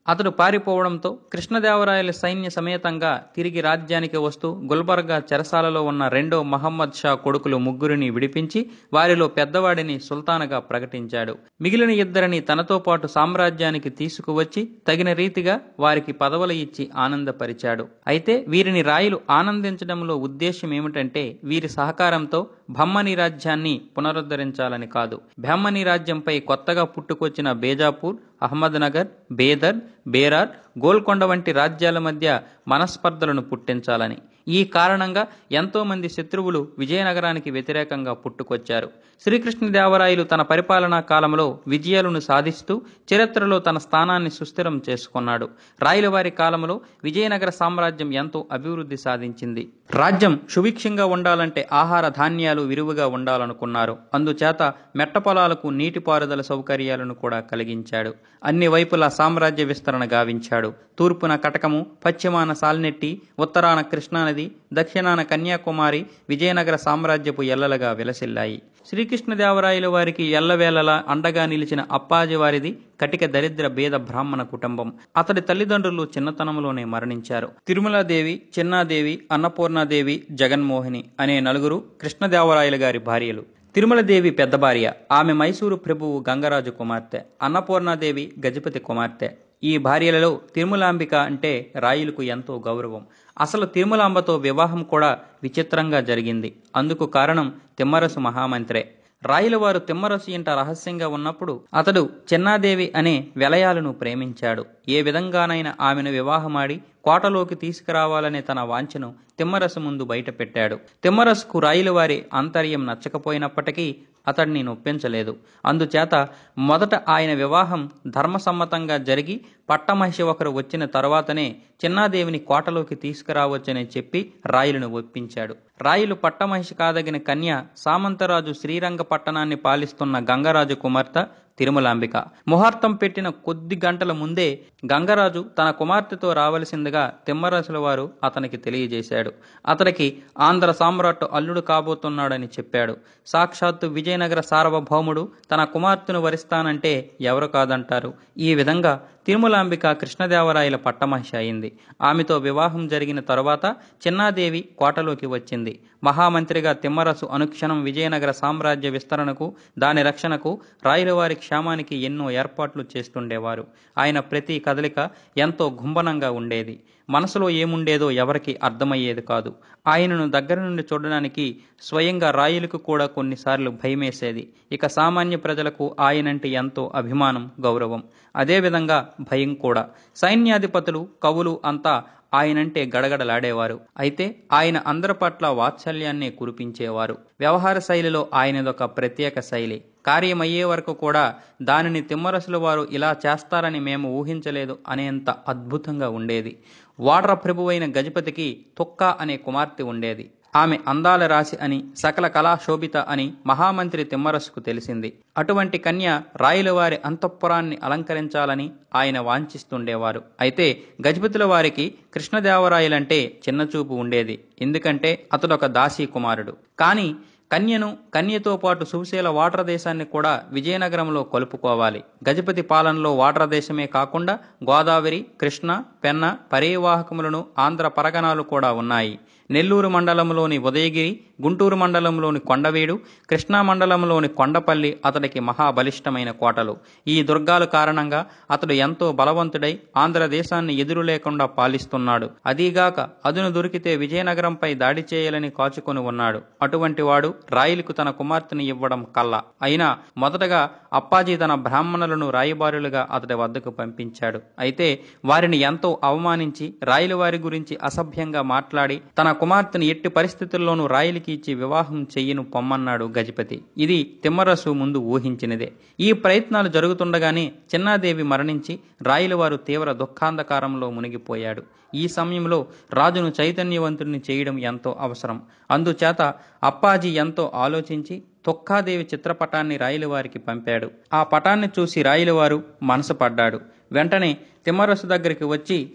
అతడు పారిపోవడంతో కృష్ణదేవరాయల సైన్య సమేతంగా తిరిగి రాజ్యానికి వస్తూ గుల్బర్గా చెరసాలలో ఉన్న రెండో మహమ్మద్ షా కొడుకులు ముగ్గురిని విడిపించి వారిలో పెద్దవాడిని సుల్తానుగా ప్రకటించాడు మిగిలిన ఇద్దరిని తనతో పాటు సామ్రాజ్యానికి తీసుకువచ్చి తగిన రీతిగా వారికి పదవులు ఇచ్చి ఆనందపరిచాడు అయితే వీరిని రాయలు ఆనందించడంలో ఉద్దేశం ఏమిటంటే వీరి సహకారంతో బహ్మని రాజ్యాన్ని పునరుద్ధరించాలని కాదు బహ్మని రాజ్యంపై కొత్తగా పుట్టుకొచ్చిన బేజాపూర్ అహ్మద్నగర్ బేదర్ బేరార్ గోల్కొండ వంటి రాజ్యాల మధ్య మనస్పర్ధలను పుట్టించాలని ఈ కారణంగా ఎంతో మంది శత్రువులు విజయనగరానికి వ్యతిరేకంగా పుట్టుకొచ్చారు శ్రీకృష్ణదేవరాయలు తన పరిపాలనా కాలంలో విజయాలను సాధిస్తూ చరిత్రలో తన స్థానాన్ని సుస్థిరం చేసుకున్నాడు రాయలవారి కాలంలో విజయనగర సామ్రాజ్యం ఎంతో అభివృద్ధి సాధించింది రాజ్యం సుభిక్షంగా ఉండాలంటే ఆహార ధాన్యాలు విరివిగా ఉండాలనుకున్నారు అందుచేత మెట్ట పొలాలకు నీటిపారుదల సౌకర్యాలను కూడా కలిగించాడు అన్ని వైపులా సామ్రాజ్య విస్తరణ గావించాడు తూర్పున కటకము పశ్చిమాన సాల్నెట్టి ఉత్తరాన కృష్ణానది దక్షిణాన కన్యాకుమారి విజయనగర సామ్రాజ్యపు ఎల్లలుగా విలసిల్లాయి శ్రీకృష్ణదేవరాయల వారికి ఎల్లవేళలా అండగా నిలిచిన అప్పాజి వారిది కటిక దరిద్ర భేద బ్రాహ్మణ కుటుంబం అతడి తల్లిదండ్రులు చిన్నతనంలోనే మరణించారు తిరుమలాదేవి చిన్నాదేవి అన్నపూర్ణాదేవి జగన్మోహిని అనే నలుగురు కృష్ణదేవరాయల గారి భార్యలు తిరుమలదేవి పెద్ద భార్య ఆమె మైసూరు ప్రభువు గంగరాజు కుమార్తె అన్నపూర్ణాదేవి గజపతి కుమార్తె ఈ భార్యలలో తిరుమలాంబిక అంటే రాయులకు ఎంతో గౌరవం అసలు తిరుమలాంబతో వివాహం కూడా విచిత్రంగా జరిగింది అందుకు కారణం తిమ్మరసు మహామంత్రే రాయలవారు తిమ్మరసు ఇంట రహస్యంగా ఉన్నప్పుడు అతడు చెన్నాదేవి అనే వెలయాలను ప్రేమించాడు ఏ విధంగానైనా ఆమెను వివాహమాడి కోటలోకి తీసుకురావాలనే తన వాంఛను తిమ్మరసు ముందు బయటపెట్టాడు తిమ్మరసుకు రాయలవారి ఆంతర్యం నచ్చకపోయినప్పటికీ అతడిని నొప్పించలేదు అందుచేత మొదట ఆయన వివాహం ధర్మసమ్మతంగా జరిగి పట్టమహిషి ఒకరు వచ్చిన తర్వాతనే చిన్నాదేవిని కోటలోకి తీసుకురావచ్చని చెప్పి రాయులను ఒప్పించాడు రాయులు పట్టమహిషి కాదగిన కన్య సామంతరాజు శ్రీరంగ పట్టణాన్ని పాలిస్తున్న గంగరాజు కుమార్తె తిరుమలాంబిక ముహూర్తం పెట్టిన కొద్ది గంటల ముందే గంగరాజు తన కుమార్తెతో రావలసిందిగా తిమ్మరసుల వారు అతనికి తెలియజేశాడు అతనికి ఆంధ్ర సామ్రాట్ అల్లుడు కాబోతున్నాడని చెప్పాడు సాక్షాత్తు విజయనగర సార్వభౌముడు తన కుమార్తెను వరిస్తానంటే ఎవరు కాదంటారు ఈ విధంగా తిరుమలాంబిక కృష్ణదేవరాయల పట్టమహిషి అయింది ఆమెతో వివాహం జరిగిన తరువాత చిన్నాదేవి కోటలోకి వచ్చింది మహామంత్రిగా తిమ్మరసు అనుక్షణం విజయనగర సామ్రాజ్య విస్తరణకు దాని రక్షణకు రాయలవారి క్షేమానికి ఎన్నో ఏర్పాట్లు చేస్తుండేవారు ఆయన ప్రతి కదలిక ఎంతో గుంభనంగా ఉండేది మనసులో ఏముండేదో ఎవరికి అర్థమయ్యేది కాదు ఆయనను దగ్గర నుండి చూడడానికి స్వయంగా రాయులకు కూడా కొన్నిసార్లు భయమేసేది ఇక సామాన్య ప్రజలకు ఆయనంటే ఎంతో అభిమానం గౌరవం అదేవిధంగా భయం కూడా సైన్యాధిపతులు కవులు అంతా ఆయనంటే గడగడలాడేవారు అయితే ఆయన అందరి పట్ల వాత్సల్యాన్ని కురిపించేవారు వ్యవహార శైలిలో ఆయనదొక ప్రత్యేక శైలి కార్యమయ్యే వరకు కూడా దానిని తిమ్మరసుల వారు ఇలా చేస్తారని మేము ఊహించలేదు అనేంత అద్భుతంగా ఉండేది వాడ్ర ప్రభువైన గజపతికి తొక్క అనే కుమార్తె ఉండేది ఆమె అందాల రాశి అని సకల కళా శోభిత అని మహామంత్రి తిమ్మరసుకు తెలిసింది అటువంటి కన్య రాయులవారి అంతఃపురాన్ని అలంకరించాలని ఆయన వాంఛిస్తుండేవారు అయితే గజపతుల వారికి కృష్ణదేవరాయలంటే చిన్నచూపు ఉండేది ఎందుకంటే అతడొక దాసీ కుమారుడు కానీ కన్యను కన్యతో పాటు సుశీల వాటర్ దేశాన్ని కూడా విజయనగరంలో కలుపుకోవాలి గజపతి పాలనలో వాటర్ దేశమే కాకుండా గోదావరి కృష్ణ పెన్న పరీవాహకములను ఆంధ్ర పరగణాలు కూడా ఉన్నాయి నెల్లూరు మండలంలోని ఉదయగిరి గుంటూరు మండలంలోని కొండవీడు కృష్ణా మండలంలోని కొండపల్లి అతడికి మహాబలిష్టమైన కోటలు ఈ దుర్గాల కారణంగా అతడు ఎంతో బలవంతుడై ఆంధ్రదేశాన్ని ఎదురు లేకుండా పాలిస్తున్నాడు అదీగాక అదును దొరికితే విజయనగరంపై దాడి చేయాలని కాచుకొని ఉన్నాడు అటువంటి వాడు రాయిలకు తన కుమార్తెను ఇవ్వడం కల్ల అయినా మొదటగా అప్పాజీ తన బ్రాహ్మణులను రాయబారులుగా అతడి వద్దకు పంపించాడు అయితే వారిని ఎంతో అవమానించి రాయల వారి గురించి అసభ్యంగా మాట్లాడి తన కుమార్తెను ఎట్టి పరిస్థితుల్లోనూ రాయలికి ఇచ్చి వివాహం చెయ్యను పొమ్మన్నాడు గజపతి ఇది తిమ్మరసు ముందు ఊహించినదే ఈ ప్రయత్నాలు జరుగుతుండగానే చిన్నాదేవి మరణించి రాయలవారు తీవ్ర దుఃఖాంధకారంలో మునిగిపోయాడు ఈ సమయంలో రాజును చైతన్యవంతుడిని చేయడం ఎంతో అవసరం అందుచేత అప్పాజీ ఎంతో ఆలోచించి తొక్కాదేవి చిత్రపటాన్ని రాయలవారికి పంపాడు ఆ పటాన్ని చూసి రాయలవారు మనసు పడ్డాడు వెంటనే తిమ్మరసు దగ్గరికి వచ్చి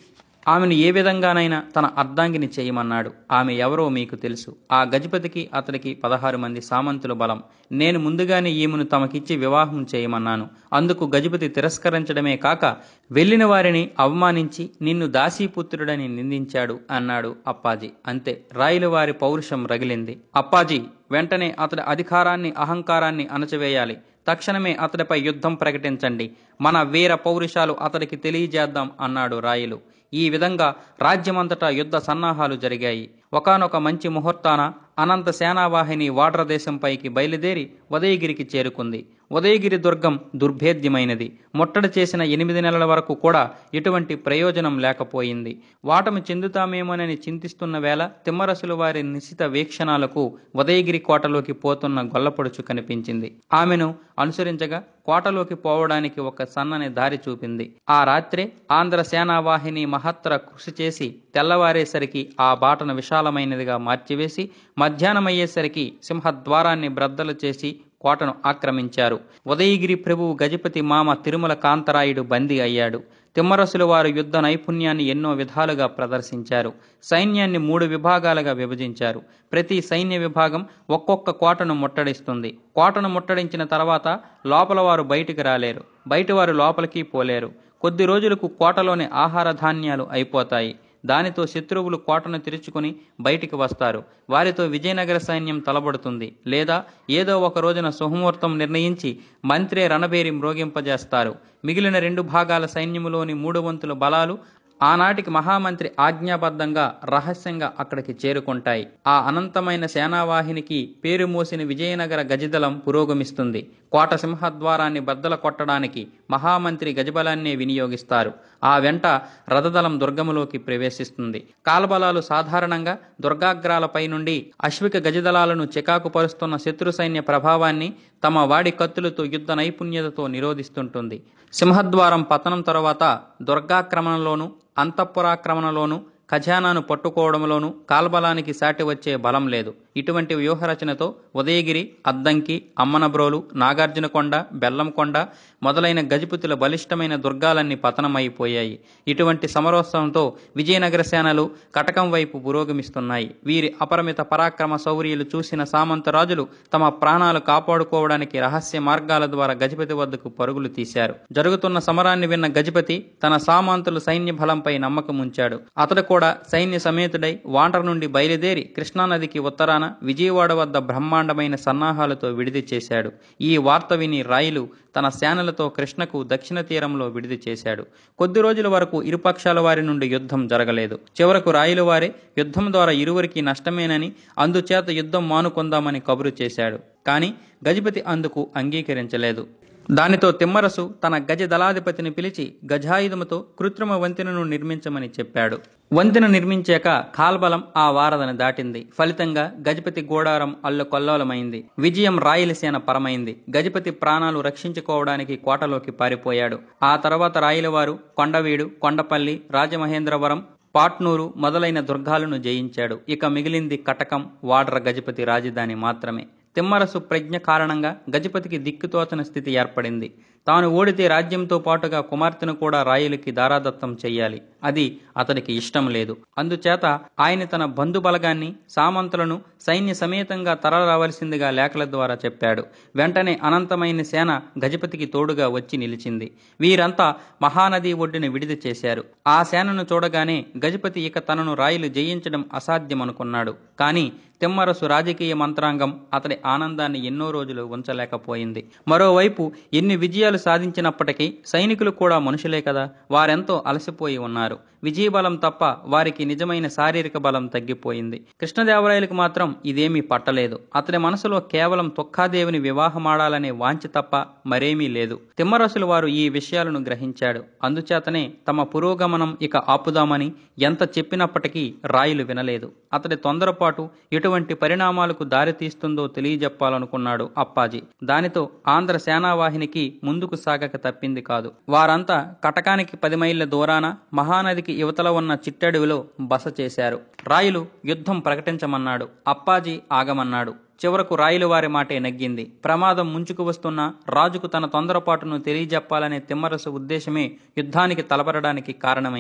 ఆమెను ఏ విధంగానైనా తన అర్ధాంగిని చేయమన్నాడు ఆమె ఎవరో మీకు తెలుసు ఆ గజపతికి అతడికి పదహారు మంది సామంతుల బలం నేను ముందుగానే ఈమెను తమకిచ్చి వివాహం చేయమన్నాను అందుకు గజపతి తిరస్కరించడమే కాక వెళ్ళిన వారిని అవమానించి నిన్ను దాసీపుత్రుడని నిందించాడు అన్నాడు అప్పాజీ అంతే రాయిల వారి పౌరుషం రగిలింది అప్పాజీ వెంటనే అతడి అధికారాన్ని అహంకారాన్ని అణచివేయాలి తక్షణమే అతడిపై యుద్ధం ప్రకటించండి మన వీర పౌరుషాలు అతడికి తెలియజేద్దాం అన్నాడు రాయలు ఈ విధంగా రాజ్యమంతటా యుద్ధ సన్నాహాలు జరిగాయి ఒకనొక మంచి ముహూర్తాన అనంత సేనావాహిని వాడ్ర దేశంపైకి బయలుదేరి ఉదయగిరికి చేరుకుంది ఉదయగిరి దుర్గం దుర్భేద్యమైనది ముట్టడి చేసిన ఎనిమిది నెలల వరకు కూడా ఎటువంటి ప్రయోజనం లేకపోయింది వాటము చెందుతామేమోనని చింతిస్తున్న వేళ తిమ్మరసులు వారి నిశిత వీక్షణాలకు ఉదయగిరి కోటలోకి పోతున్న గొల్లపడుచు కనిపించింది ఆమెను అనుసరించగా కోటలోకి పోవడానికి ఒక సన్నని దారి చూపింది ఆ రాత్రే ఆంధ్ర సేనావాహిని మహత్తర కృషి చేసి తెల్లవారేసరికి ఆ బాటను విశాలమైనదిగా మార్చివేసి మధ్యాహ్నమయ్యేసరికి సింహద్వారాన్ని బ్రద్దలు చేసి కోటను ఆక్రమించారు ఉదయగిరి ప్రభువు గజపతి మామ తిరుమల కాంతరాయుడు బందీ అయ్యాడు తిమ్మరసులు వారు యుద్ధ నైపుణ్యాన్ని ఎన్నో విధాలుగా ప్రదర్శించారు సైన్యాన్ని మూడు విభాగాలుగా విభజించారు ప్రతి సైన్య విభాగం ఒక్కొక్క కోటను ముట్టడిస్తుంది కోటను ముట్టడించిన తర్వాత లోపల వారు బయటికి రాలేరు బయట వారు లోపలికి పోలేరు కొద్ది రోజులకు కోటలోని ఆహార ధాన్యాలు అయిపోతాయి దానితో శత్రువులు కోటను తెరుచుకుని బయటికి వస్తారు వారితో విజయనగర సైన్యం తలబడుతుంది లేదా ఏదో ఒక రోజున సుముహూర్తం నిర్ణయించి మంత్రే రణబేరి మ్రోగింపజేస్తారు మిగిలిన రెండు భాగాల సైన్యములోని మూడు వంతుల బలాలు ఆనాటికి మహామంత్రి ఆజ్ఞాబద్ధంగా రహస్యంగా అక్కడికి చేరుకుంటాయి ఆ అనంతమైన సేనావాహినికి పేరు మోసిన విజయనగర గజదళం పురోగమిస్తుంది కోట సింహద్వారాన్ని బద్దల కొట్టడానికి మహామంత్రి గజబలాన్నే వినియోగిస్తారు ఆ వెంట రథదళం దుర్గములోకి ప్రవేశిస్తుంది కాల్బలాలు సాధారణంగా దుర్గాగ్రాలపై నుండి అశ్విక గజదళాలను చికాకు పరుస్తున్న శత్రు సైన్య ప్రభావాన్ని తమ వాడి కత్తులతో యుద్ధ నైపుణ్యతతో నిరోధిస్తుంటుంది సింహద్వారం పతనం తరువాత దుర్గాక్రమణలోను అంతఃపురాక్రమణలోను ఖజానాను పట్టుకోవడంలోనూ కాల్బలానికి సాటి వచ్చే బలం లేదు ఇటువంటి వ్యూహరచనతో ఉదయగిరి అద్దంకి అమ్మనబ్రోలు నాగార్జునకొండ బెల్లంకొండ మొదలైన గజపతుల బలిష్టమైన దుర్గాలన్నీ పతనమైపోయాయి ఇటువంటి సమరోత్సవంతో విజయనగర సేనలు కటకం వైపు పురోగమిస్తున్నాయి వీరి అపరిమిత పరాక్రమ శౌర్యాలు చూసిన సామంతరాజులు తమ ప్రాణాలు కాపాడుకోవడానికి రహస్య మార్గాల ద్వారా గజపతి వద్దకు పరుగులు తీశారు జరుగుతున్న సమరాన్ని విన్న గజపతి తన సామంతుల సైన్య బలంపై నమ్మకం ఉంచాడు అతడు కూడా సైన్య సమేతుడై వాంటర్ నుండి బయలుదేరి కృష్ణానదికి ఉత్తరాన విజయవాడ వద్ద బ్రహ్మాండమైన సన్నాహాలతో విడిది చేశాడు ఈ వార్త విని రాయిలు తన సేనలతో కృష్ణకు దక్షిణ తీరంలో విడిది చేశాడు కొద్ది రోజుల వరకు ఇరుపక్షాల వారి నుండి యుద్ధం జరగలేదు చివరకు రాయుల వారే యుద్ధం ద్వారా ఇరువురికి నష్టమేనని అందుచేత యుద్ధం మానుకుందామని కబురు చేశాడు కానీ గజపతి అందుకు అంగీకరించలేదు దానితో తిమ్మరసు తన గజ దళాధిపతిని పిలిచి గజాయుధముతో కృత్రిమ వంతెనను నిర్మించమని చెప్పాడు వంతెన నిర్మించాక కాల్బలం ఆ వారధను దాటింది ఫలితంగా గజపతి గోడారం అల్లకొల్లోలమైంది విజయం రాయలసేన పరమైంది గజపతి ప్రాణాలు రక్షించుకోవడానికి కోటలోకి పారిపోయాడు ఆ తర్వాత రాయలవారు కొండవీడు కొండపల్లి రాజమహేంద్రవరం పాట్నూరు మొదలైన దుర్గాలను జయించాడు ఇక మిగిలింది కటకం వాడ్ర గజపతి రాజధాని మాత్రమే తిమ్మరసు ప్రజ్ఞ కారణంగా గజపతికి దిక్కుతోచన స్థితి ఏర్పడింది తాను ఓడితే రాజ్యంతో పాటుగా కుమార్తెను కూడా రాయలకి దారాదత్తం చెయ్యాలి అది అతడికి ఇష్టం లేదు అందుచేత ఆయన తన బంధుబలగాన్ని సామంతులను సైన్య సమేతంగా తరలిరావలసిందిగా లేఖల ద్వారా చెప్పాడు వెంటనే అనంతమైన సేన గజపతికి తోడుగా వచ్చి నిలిచింది వీరంతా మహానది ఒడ్డున విడిది చేశారు ఆ సేనను చూడగానే గజపతి ఇక తనను రాయిలు జయించడం అసాధ్యమనుకున్నాడు కానీ తిమ్మరసు రాజకీయ మంత్రాంగం అతడి ఆనందాన్ని ఎన్నో రోజులు ఉంచలేకపోయింది మరోవైపు ఎన్ని విజయాలు సాధించినప్పటికీ సైనికులు కూడా మనుషులే కదా వారెంతో అలసిపోయి ఉన్నారు విజయబలం తప్ప వారికి నిజమైన శారీరక బలం తగ్గిపోయింది కృష్ణదేవరాయలకు మాత్రం ఇదేమీ పట్టలేదు అతడి మనసులో కేవలం తొక్కాదేవిని వివాహమాడాలనే వాంఛ తప్ప మరేమీ లేదు తిమ్మరసులు వారు ఈ విషయాలను గ్రహించాడు అందుచేతనే తమ పురోగమనం ఇక ఆపుదామని ఎంత చెప్పినప్పటికీ రాయులు వినలేదు అతడి తొందరపాటు ఎటువంటి పరిణామాలకు దారితీస్తుందో తెలియజెప్పాలనుకున్నాడు అప్పాజీ దానితో ఆంధ్ర సేనావాహినికి ముందుకు సాగక తప్పింది కాదు వారంతా కటకానికి పది మైళ్ళ దూరాన మహానదికి యువతల ఉన్న చిట్టడవిలో బస చేశారు రాయులు యుద్ధం ప్రకటించమన్నాడు అప్పాజీ ఆగమన్నాడు చివరకు రాయులు వారి మాటే నగ్గింది ప్రమాదం ముంచుకు వస్తున్న రాజుకు తన తొందరపాటును తెలియజెప్పాలనే తిమ్మరసు ఉద్దేశమే యుద్ధానికి తలపడడానికి కారణమైంది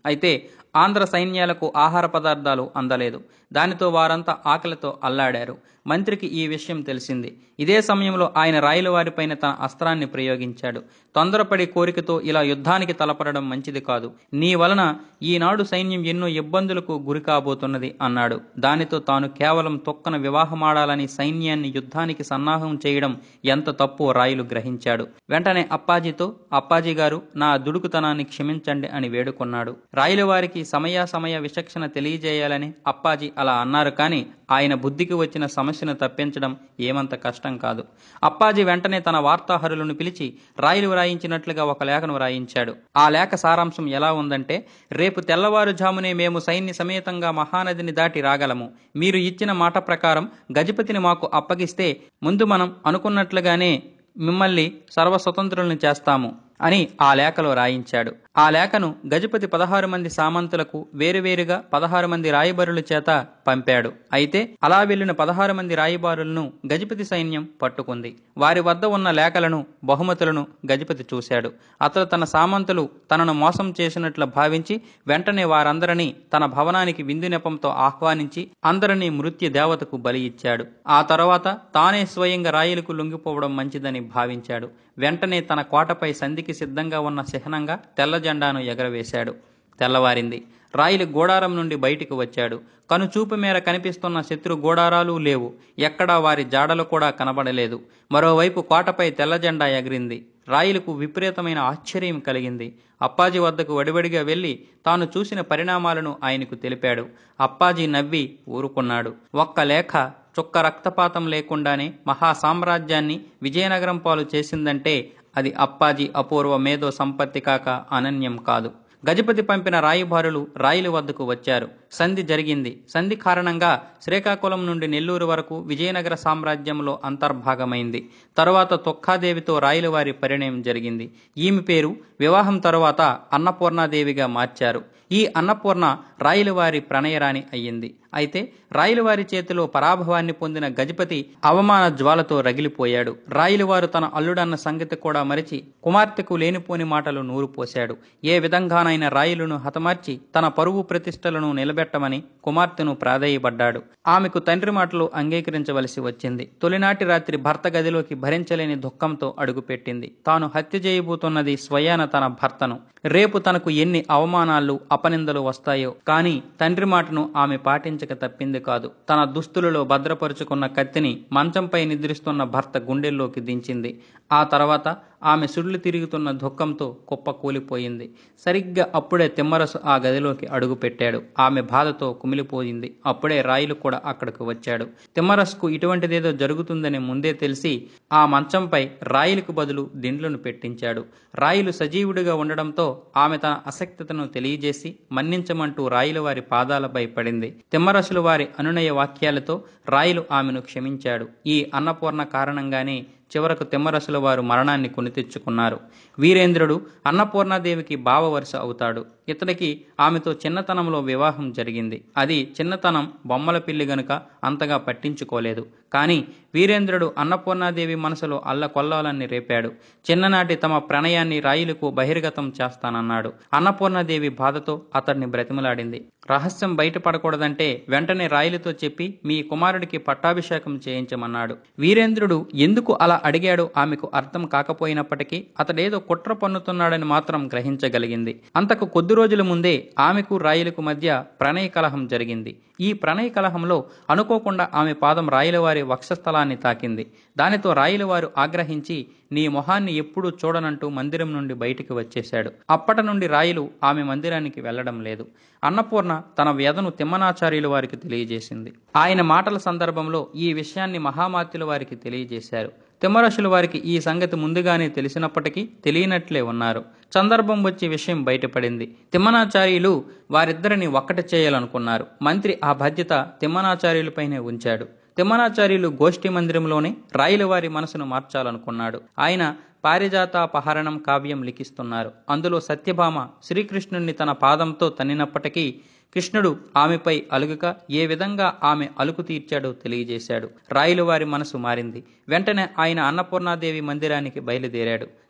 అయితే ఆంధ్ర సైన్యాలకు ఆహార పదార్థాలు అందలేదు దానితో వారంతా ఆకలితో అల్లాడారు మంత్రికి ఈ విషయం తెలిసింది ఇదే సమయంలో ఆయన రాయల వారిపైన తన అస్త్రాన్ని ప్రయోగించాడు తొందరపడి కోరికతో ఇలా యుద్ధానికి తలపడడం మంచిది కాదు నీ వలన ఈనాడు సైన్యం ఎన్నో ఇబ్బందులకు గురి కాబోతున్నది అన్నాడు దానితో తాను కేవలం తొక్కన వివాహమాడాలని సైన్యాన్ని యుద్ధానికి సన్నాహం చేయడం ఎంత తప్పో రాయులు గ్రహించాడు వెంటనే అప్పాజీతో అప్పాజీ గారు నా దుడుకుతనాన్ని క్షమించండి అని వేడుకొన్నాడు రాయుల వారికి సమయాసమయ విచక్షణ తెలియజేయాలని అప్పాజీ అలా అన్నారు కానీ ఆయన బుద్ధికి వచ్చిన సమస్యను తప్పించడం ఏమంత కష్టం కాదు అప్పాజీ వెంటనే తన వార్తాహరులను పిలిచి రాయిలు వ్రాయించినట్లుగా ఒక లేఖను వ్రాయించాడు ఆ లేఖ సారాంశం ఎలా ఉందంటే రేపు తెల్లవారుజామునే మేము సైన్య సమేతంగా మహానదిని దాటి రాగలము మీరు ఇచ్చిన మాట ప్రకారం గజపతిని మాకు అప్పగిస్తే ముందు మనం అనుకున్నట్లుగానే మిమ్మల్ని సర్వస్వతంత్రులను చేస్తాము అని ఆ లేఖలో రాయించాడు ఆ లేఖను గజపతి పదహారు మంది సామంతులకు వేరువేరుగా పదహారు మంది రాయబారుల చేత పంపాడు అయితే అలా వెళ్లిన పదహారు మంది రాయబారులను గజపతి సైన్యం పట్టుకుంది వారి వద్ద ఉన్న లేఖలను బహుమతులను గజపతి చూశాడు అతడు తన సామంతులు తనను మోసం చేసినట్లు భావించి వెంటనే వారందరినీ తన భవనానికి విందు నెపంతో ఆహ్వానించి అందరినీ మృత్యు దేవతకు బలి ఇచ్చాడు ఆ తర్వాత తానే స్వయంగా రాయలకు లొంగిపోవడం మంచిదని భావించాడు వెంటనే తన కోటపై సంధికి సిద్ధంగా ఉన్న చిహ్నంగా తెల్ల జెండాను ఎగరవేశాడు తెల్లవారింది రాయిలు గోడారం నుండి బయటికి వచ్చాడు కనుచూపు మేర కనిపిస్తున్న శత్రు గోడారాలు లేవు ఎక్కడా వారి జాడలు కూడా కనబడలేదు మరోవైపు కోటపై తెల్ల జెండా ఎగిరింది రాయిలకు విపరీతమైన ఆశ్చర్యం కలిగింది అప్పాజీ వద్దకు వడివడిగా వెళ్లి తాను చూసిన పరిణామాలను ఆయనకు తెలిపాడు అప్పాజీ నవ్వి ఊరుకున్నాడు ఒక్క లేఖ చుక్క రక్తపాతం లేకుండానే మహా సామ్రాజ్యాన్ని విజయనగరం పాలు చేసిందంటే అది అప్పాజీ అపూర్వ మేధో సంపత్తి కాక అనన్యం కాదు గజపతి పంపిన రాయబారులు రాయిల వద్దకు వచ్చారు సంధి జరిగింది సంధి కారణంగా శ్రీకాకుళం నుండి నెల్లూరు వరకు విజయనగర సామ్రాజ్యంలో అంతర్భాగమైంది తరువాత తొక్కాదేవితో రాయల వారి పరిణయం జరిగింది ఈమె పేరు వివాహం తరువాత అన్నపూర్ణాదేవిగా మార్చారు ఈ అన్నపూర్ణ రాయలవారి ప్రణయరాణి అయ్యింది అయితే రాయలవారి చేతిలో పరాభవాన్ని పొందిన గజపతి అవమాన జ్వాలతో రగిలిపోయాడు రాయలవారు తన అల్లుడన్న సంగతి కూడా మరిచి కుమార్తెకు లేనిపోని మాటలు నూరు పోశాడు ఏ విధంగానైనా రాయలును హతమార్చి తన పరువు ప్రతిష్టలను నిలబెట్టమని కుమార్తెను ప్రాధేయపడ్డాడు ఆమెకు తండ్రి మాటలు అంగీకరించవలసి వచ్చింది తొలినాటి రాత్రి భర్త గదిలోకి భరించలేని దుఃఖంతో అడుగుపెట్టింది తాను హత్య చేయబోతున్నది స్వయాన తన భర్తను రేపు తనకు ఎన్ని అవమానాలు అపనిందలు వస్తాయో కానీ తండ్రి మాటను ఆమె పాటించక తప్పింది కాదు తన దుస్తులలో భద్రపరుచుకున్న కత్తిని మంచంపై నిద్రిస్తున్న భర్త గుండెల్లోకి దించింది ఆ తర్వాత ఆమె సుళ్ళు తిరుగుతున్న దుఃఖంతో కుప్ప కూలిపోయింది సరిగ్గా అప్పుడే తిమ్మరసు ఆ గదిలోకి అడుగు పెట్టాడు ఆమె బాధతో కుమిలిపోయింది అప్పుడే రాయిలు కూడా అక్కడికి వచ్చాడు తిమ్మరసుకు ఇటువంటిదేదో జరుగుతుందని ముందే తెలిసి ఆ మంచంపై రాయిలకు బదులు దిండ్లను పెట్టించాడు రాయిలు సజీవుడిగా ఉండడంతో ఆమె తన అసక్తతను తెలియజేసి మన్నించమంటూ రాయిల వారి పాదాలపై పడింది తిమ్మరసులు వారి అనునయ వాక్యాలతో రాయిలు ఆమెను క్షమించాడు ఈ అన్నపూర్ణ కారణంగానే చివరకు తిమ్మరసుల వారు మరణాన్ని కొని తెచ్చుకున్నారు వీరేంద్రుడు అన్నపూర్ణాదేవికి భావవరుస అవుతాడు ఇతడికి ఆమెతో చిన్నతనంలో వివాహం జరిగింది అది చిన్నతనం బొమ్మల పిల్లి గనుక అంతగా పట్టించుకోలేదు కానీ వీరేంద్రుడు అన్నపూర్ణాదేవి మనసులో అల్లకొల్లాలని రేపాడు చిన్ననాటి తమ ప్రణయాన్ని రాయిలకు బహిర్గతం చేస్తానన్నాడు అన్నపూర్ణాదేవి బాధతో అతడిని బ్రతిమలాడింది రహస్యం బయటపడకూడదంటే వెంటనే రాయిలతో చెప్పి మీ కుమారుడికి పట్టాభిషేకం చేయించమన్నాడు వీరేంద్రుడు ఎందుకు అలా అడిగాడో ఆమెకు అర్థం కాకపోయినప్పటికీ అతడేదో కుట్ర పన్నుతున్నాడని మాత్రం గ్రహించగలిగింది అంతకు కొద్ది రోజుల ముందే ఆమెకు రాయిలకు మధ్య ప్రణయ కలహం జరిగింది ఈ ప్రణయ కలహంలో అనుకోకుండా ఆమె పాదం రాయలవారి వక్షస్థలాన్ని తాకింది దానితో రాయలవారు ఆగ్రహించి నీ మొహాన్ని ఎప్పుడూ చూడనంటూ మందిరం నుండి బయటికి వచ్చేశాడు అప్పటి నుండి రాయలు ఆమె మందిరానికి వెళ్లడం లేదు అన్నపూర్ణ తన వ్యధను తిమ్మనాచార్యుల వారికి తెలియజేసింది ఆయన మాటల సందర్భంలో ఈ విషయాన్ని మహామాత్యుల వారికి తెలియజేశారు తిమ్మరసుల వారికి ఈ సంగతి ముందుగానే తెలిసినప్పటికీ తెలియనట్లే ఉన్నారు సందర్భం వచ్చే విషయం బయటపడింది తిమ్మనాచార్యులు వారిద్దరిని ఒక్కటి చేయాలనుకున్నారు మంత్రి ఆ బాధ్యత తిమ్మనాచార్యులపైనే ఉంచాడు తిమ్మనాచార్యులు గోష్ఠి మందిరంలోనే రాయల వారి మనసును మార్చాలనుకున్నాడు ఆయన పారిజాతాపహరణం కావ్యం లిఖిస్తున్నారు అందులో సత్యభామ శ్రీకృష్ణుణ్ణి తన పాదంతో తన్నినప్పటికీ కృష్ణుడు ఆమెపై అలుగుక ఏ విధంగా ఆమె అలుకు తీర్చాడో తెలియజేశాడు రాయలు వారి మనసు మారింది వెంటనే ఆయన అన్నపూర్ణాదేవి మందిరానికి బయలుదేరాడు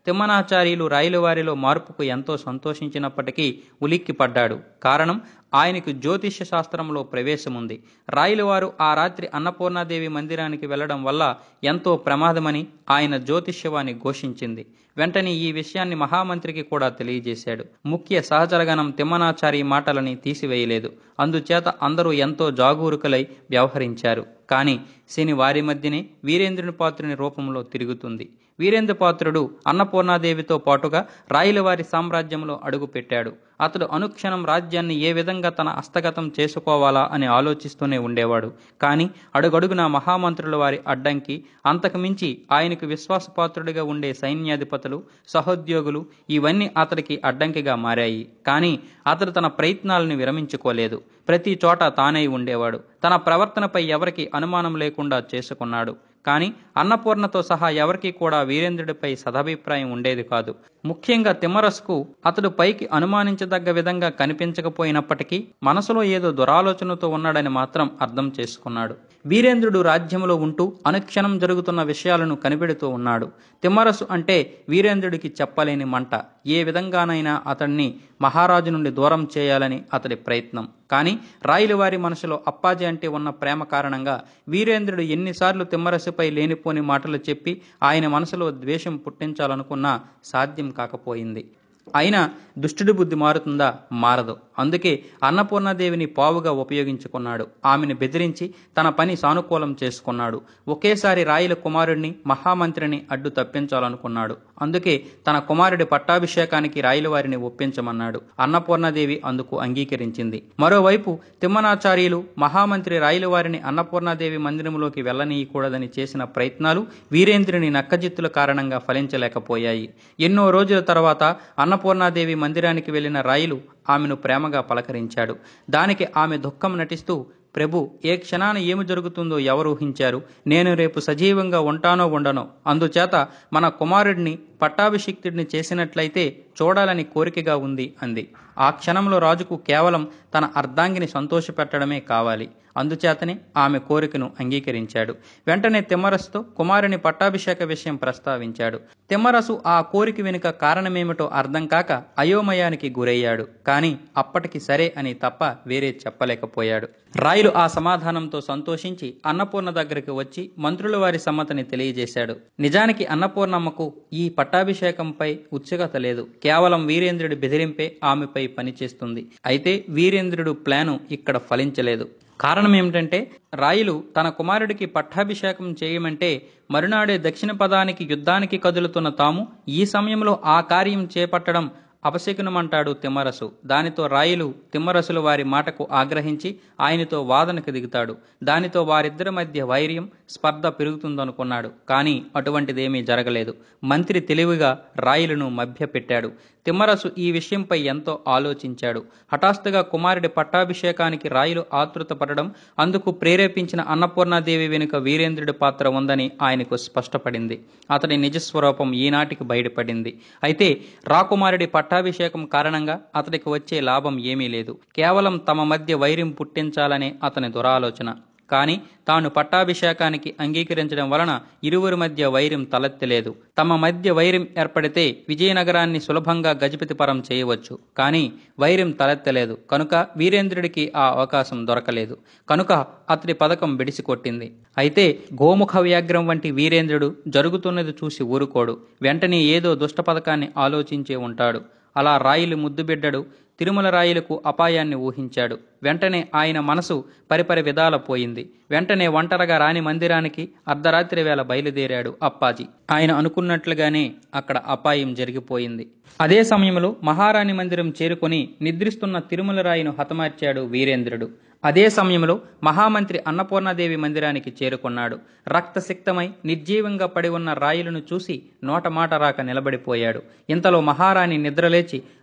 తిమ్మనాచార్యులు రాయలవారిలో మార్పుకు ఎంతో సంతోషించినప్పటికీ ఉలిక్కిపడ్డాడు కారణం ఆయనకు జ్యోతిష్య శాస్త్రంలో ప్రవేశం ఉంది రాయలవారు ఆ రాత్రి అన్నపూర్ణాదేవి మందిరానికి వెళ్లడం వల్ల ఎంతో ప్రమాదమని ఆయన జ్యోతిష్యవాణి ఘోషించింది వెంటనే ఈ విషయాన్ని మహామంత్రికి కూడా తెలియజేశాడు ముఖ్య సహచరగణం తిమ్మనాచారి మాటలని తీసివేయలేదు అందుచేత అందరూ ఎంతో జాగూరుకలై వ్యవహరించారు కానీ శని వారి మధ్యనే వీరేంద్రుని పాత్రుని రూపంలో తిరుగుతుంది వీరేంద్ర పాత్రుడు అన్నపూర్ణాదేవితో పాటుగా రాయలవారి సామ్రాజ్యంలో అడుగుపెట్టాడు అతడు అనుక్షణం రాజ్యాన్ని ఏ విధంగా తన హస్తగతం చేసుకోవాలా అని ఆలోచిస్తూనే ఉండేవాడు కానీ అడుగడుగున మహామంత్రుల వారి అడ్డంకి అంతకుమించి ఆయనకు విశ్వాసపాత్రుడిగా ఉండే సైన్యాధిపతులు సహోద్యోగులు ఇవన్నీ అతడికి అడ్డంకిగా మారాయి కానీ అతడు తన ప్రయత్నాలను విరమించుకోలేదు ప్రతి చోట తానై ఉండేవాడు తన ప్రవర్తనపై ఎవరికి అనుమానం లేకుండా చేసుకున్నాడు కానీ అన్నపూర్ణతో సహా ఎవరికీ కూడా వీరేంద్రుడిపై సదభిప్రాయం ఉండేది కాదు ముఖ్యంగా తిమ్మరస్కు అతడు పైకి అనుమానించదగ్గ విధంగా కనిపించకపోయినప్పటికీ మనసులో ఏదో దురాలోచనతో ఉన్నాడని మాత్రం అర్థం చేసుకున్నాడు వీరేంద్రుడు రాజ్యంలో ఉంటూ అనుక్షణం జరుగుతున్న విషయాలను కనిపెడుతూ ఉన్నాడు తిమ్మరసు అంటే వీరేంద్రుడికి చెప్పలేని మంట ఏ విధంగానైనా అతన్ని మహారాజు నుండి దూరం చేయాలని అతడి ప్రయత్నం కానీ రాయలవారి మనసులో అప్పాజీ అంటే ఉన్న ప్రేమ కారణంగా వీరేంద్రుడు ఎన్నిసార్లు తిమ్మరసుపై లేనిపోని మాటలు చెప్పి ఆయన మనసులో ద్వేషం పుట్టించాలనుకున్నా సాధ్యం కాకపోయింది అయినా దుష్టుడి బుద్ధి మారుతుందా మారదు అందుకే అన్నపూర్ణాదేవిని పావుగా ఉపయోగించుకున్నాడు ఆమెను బెదిరించి తన పని సానుకూలం చేసుకున్నాడు ఒకేసారి రాయల కుమారుడిని మహామంత్రిని అడ్డు తప్పించాలనుకున్నాడు అందుకే తన కుమారుడి పట్టాభిషేకానికి రాయల వారిని ఒప్పించమన్నాడు అన్నపూర్ణాదేవి అందుకు అంగీకరించింది మరోవైపు తిమ్మనాచార్యులు మహామంత్రి రాయల వారిని అన్నపూర్ణాదేవి మందిరంలోకి వెళ్ళనీయకూడదని చేసిన ప్రయత్నాలు వీరేంద్రుని నక్కజిత్తుల కారణంగా ఫలించలేకపోయాయి ఎన్నో రోజుల తర్వాత అన్నపూర్ణాదేవి మందిరానికి వెళ్లిన రాయలు ఆమెను ప్రేమగా పలకరించాడు దానికి ఆమె దుఃఖం నటిస్తూ ప్రభు ఏ క్షణాన ఏమి జరుగుతుందో ఎవరు ఊహించారు నేను రేపు సజీవంగా ఉంటానో ఉండనో అందుచేత మన కుమారుడిని పట్టాభిషిక్తుడిని చేసినట్లయితే చూడాలని కోరికగా ఉంది అంది ఆ క్షణంలో రాజుకు కేవలం తన అర్ధాంగిని సంతోషపెట్టడమే కావాలి అందుచేతనే ఆమె కోరికను అంగీకరించాడు వెంటనే తిమ్మరసుతో కుమారుని పట్టాభిషేక విషయం ప్రస్తావించాడు తిమ్మరసు ఆ కోరిక వెనుక కారణమేమిటో అర్థం కాక అయోమయానికి గురయ్యాడు కానీ అప్పటికి సరే అని తప్ప వేరే చెప్పలేకపోయాడు రాయలు ఆ సమాధానంతో సంతోషించి అన్నపూర్ణ దగ్గరికి వచ్చి మంత్రుల వారి సమ్మతిని తెలియజేశాడు నిజానికి అన్నపూర్ణమ్మకు ఈ పట్టాభిషేకంపై ఉత్సుకత లేదు కేవలం వీరేంద్రుడి బెదిరింపే ఆమెపై పనిచేస్తుంది అయితే వీరేంద్రుడు ప్లాను ఇక్కడ ఫలించలేదు కారణం ఏమిటంటే రాయులు తన కుమారుడికి పట్టాభిషేకం చేయమంటే మరునాడే దక్షిణ పదానికి యుద్ధానికి కదులుతున్న తాము ఈ సమయంలో ఆ కార్యం చేపట్టడం అపశకునమంటాడు తిమ్మరసు దానితో రాయులు తిమ్మరసులు వారి మాటకు ఆగ్రహించి ఆయనతో వాదనకు దిగుతాడు దానితో వారిద్దరి మధ్య వైర్యం స్పర్ధ పెరుగుతుందనుకున్నాడు కానీ అటువంటిదేమీ జరగలేదు మంత్రి తెలివిగా రాయులను మభ్యపెట్టాడు తిమ్మరసు ఈ విషయంపై ఎంతో ఆలోచించాడు హఠాత్తుగా కుమారుడి పట్టాభిషేకానికి రాయులు ఆతృత పడడం అందుకు ప్రేరేపించిన అన్నపూర్ణాదేవి వెనుక వీరేంద్రుడి పాత్ర ఉందని ఆయనకు స్పష్టపడింది అతడి నిజస్వరూపం ఈనాటికి బయటపడింది అయితే రాకుమారుడి పట్టాభిషేకం కారణంగా అతడికి వచ్చే లాభం ఏమీ లేదు కేవలం తమ మధ్య వైర్యం పుట్టించాలనే అతని దురాలోచన కానీ తాను పట్టాభిషేకానికి అంగీకరించడం వలన ఇరువురి మధ్య వైర్యం తలెత్తలేదు తమ మధ్య వైర్యం ఏర్పడితే విజయనగరాన్ని సులభంగా గజపతిపరం చేయవచ్చు కానీ వైర్యం తలెత్తలేదు కనుక వీరేంద్రుడికి ఆ అవకాశం దొరకలేదు కనుక అతడి పథకం బిడిసికొట్టింది అయితే గోముఖ వ్యాఘ్రం వంటి వీరేంద్రుడు జరుగుతున్నది చూసి ఊరుకోడు వెంటనే ఏదో దుష్ట పథకాన్ని ఆలోచించే ఉంటాడు అలా రాయిలు ముద్దుబిడ్డడు తిరుమల రాయిలకు అపాయాన్ని ఊహించాడు వెంటనే ఆయన మనసు పరిపరి విధాల పోయింది వెంటనే ఒంటరగా రాణి మందిరానికి అర్ధరాత్రి వేళ బయలుదేరాడు అప్పాజీ ఆయన అనుకున్నట్లుగానే అక్కడ అపాయం జరిగిపోయింది అదే సమయంలో మహారాణి మందిరం చేరుకొని నిద్రిస్తున్న తిరుమల రాయిను హతమార్చాడు వీరేంద్రుడు అదే సమయంలో మహామంత్రి అన్నపూర్ణాదేవి మందిరానికి చేరుకున్నాడు రక్తసిక్తమై నిర్జీవంగా పడి ఉన్న రాయులను చూసి నోట మాట రాక నిలబడిపోయాడు ఇంతలో మహారాణి నిద్రలేచి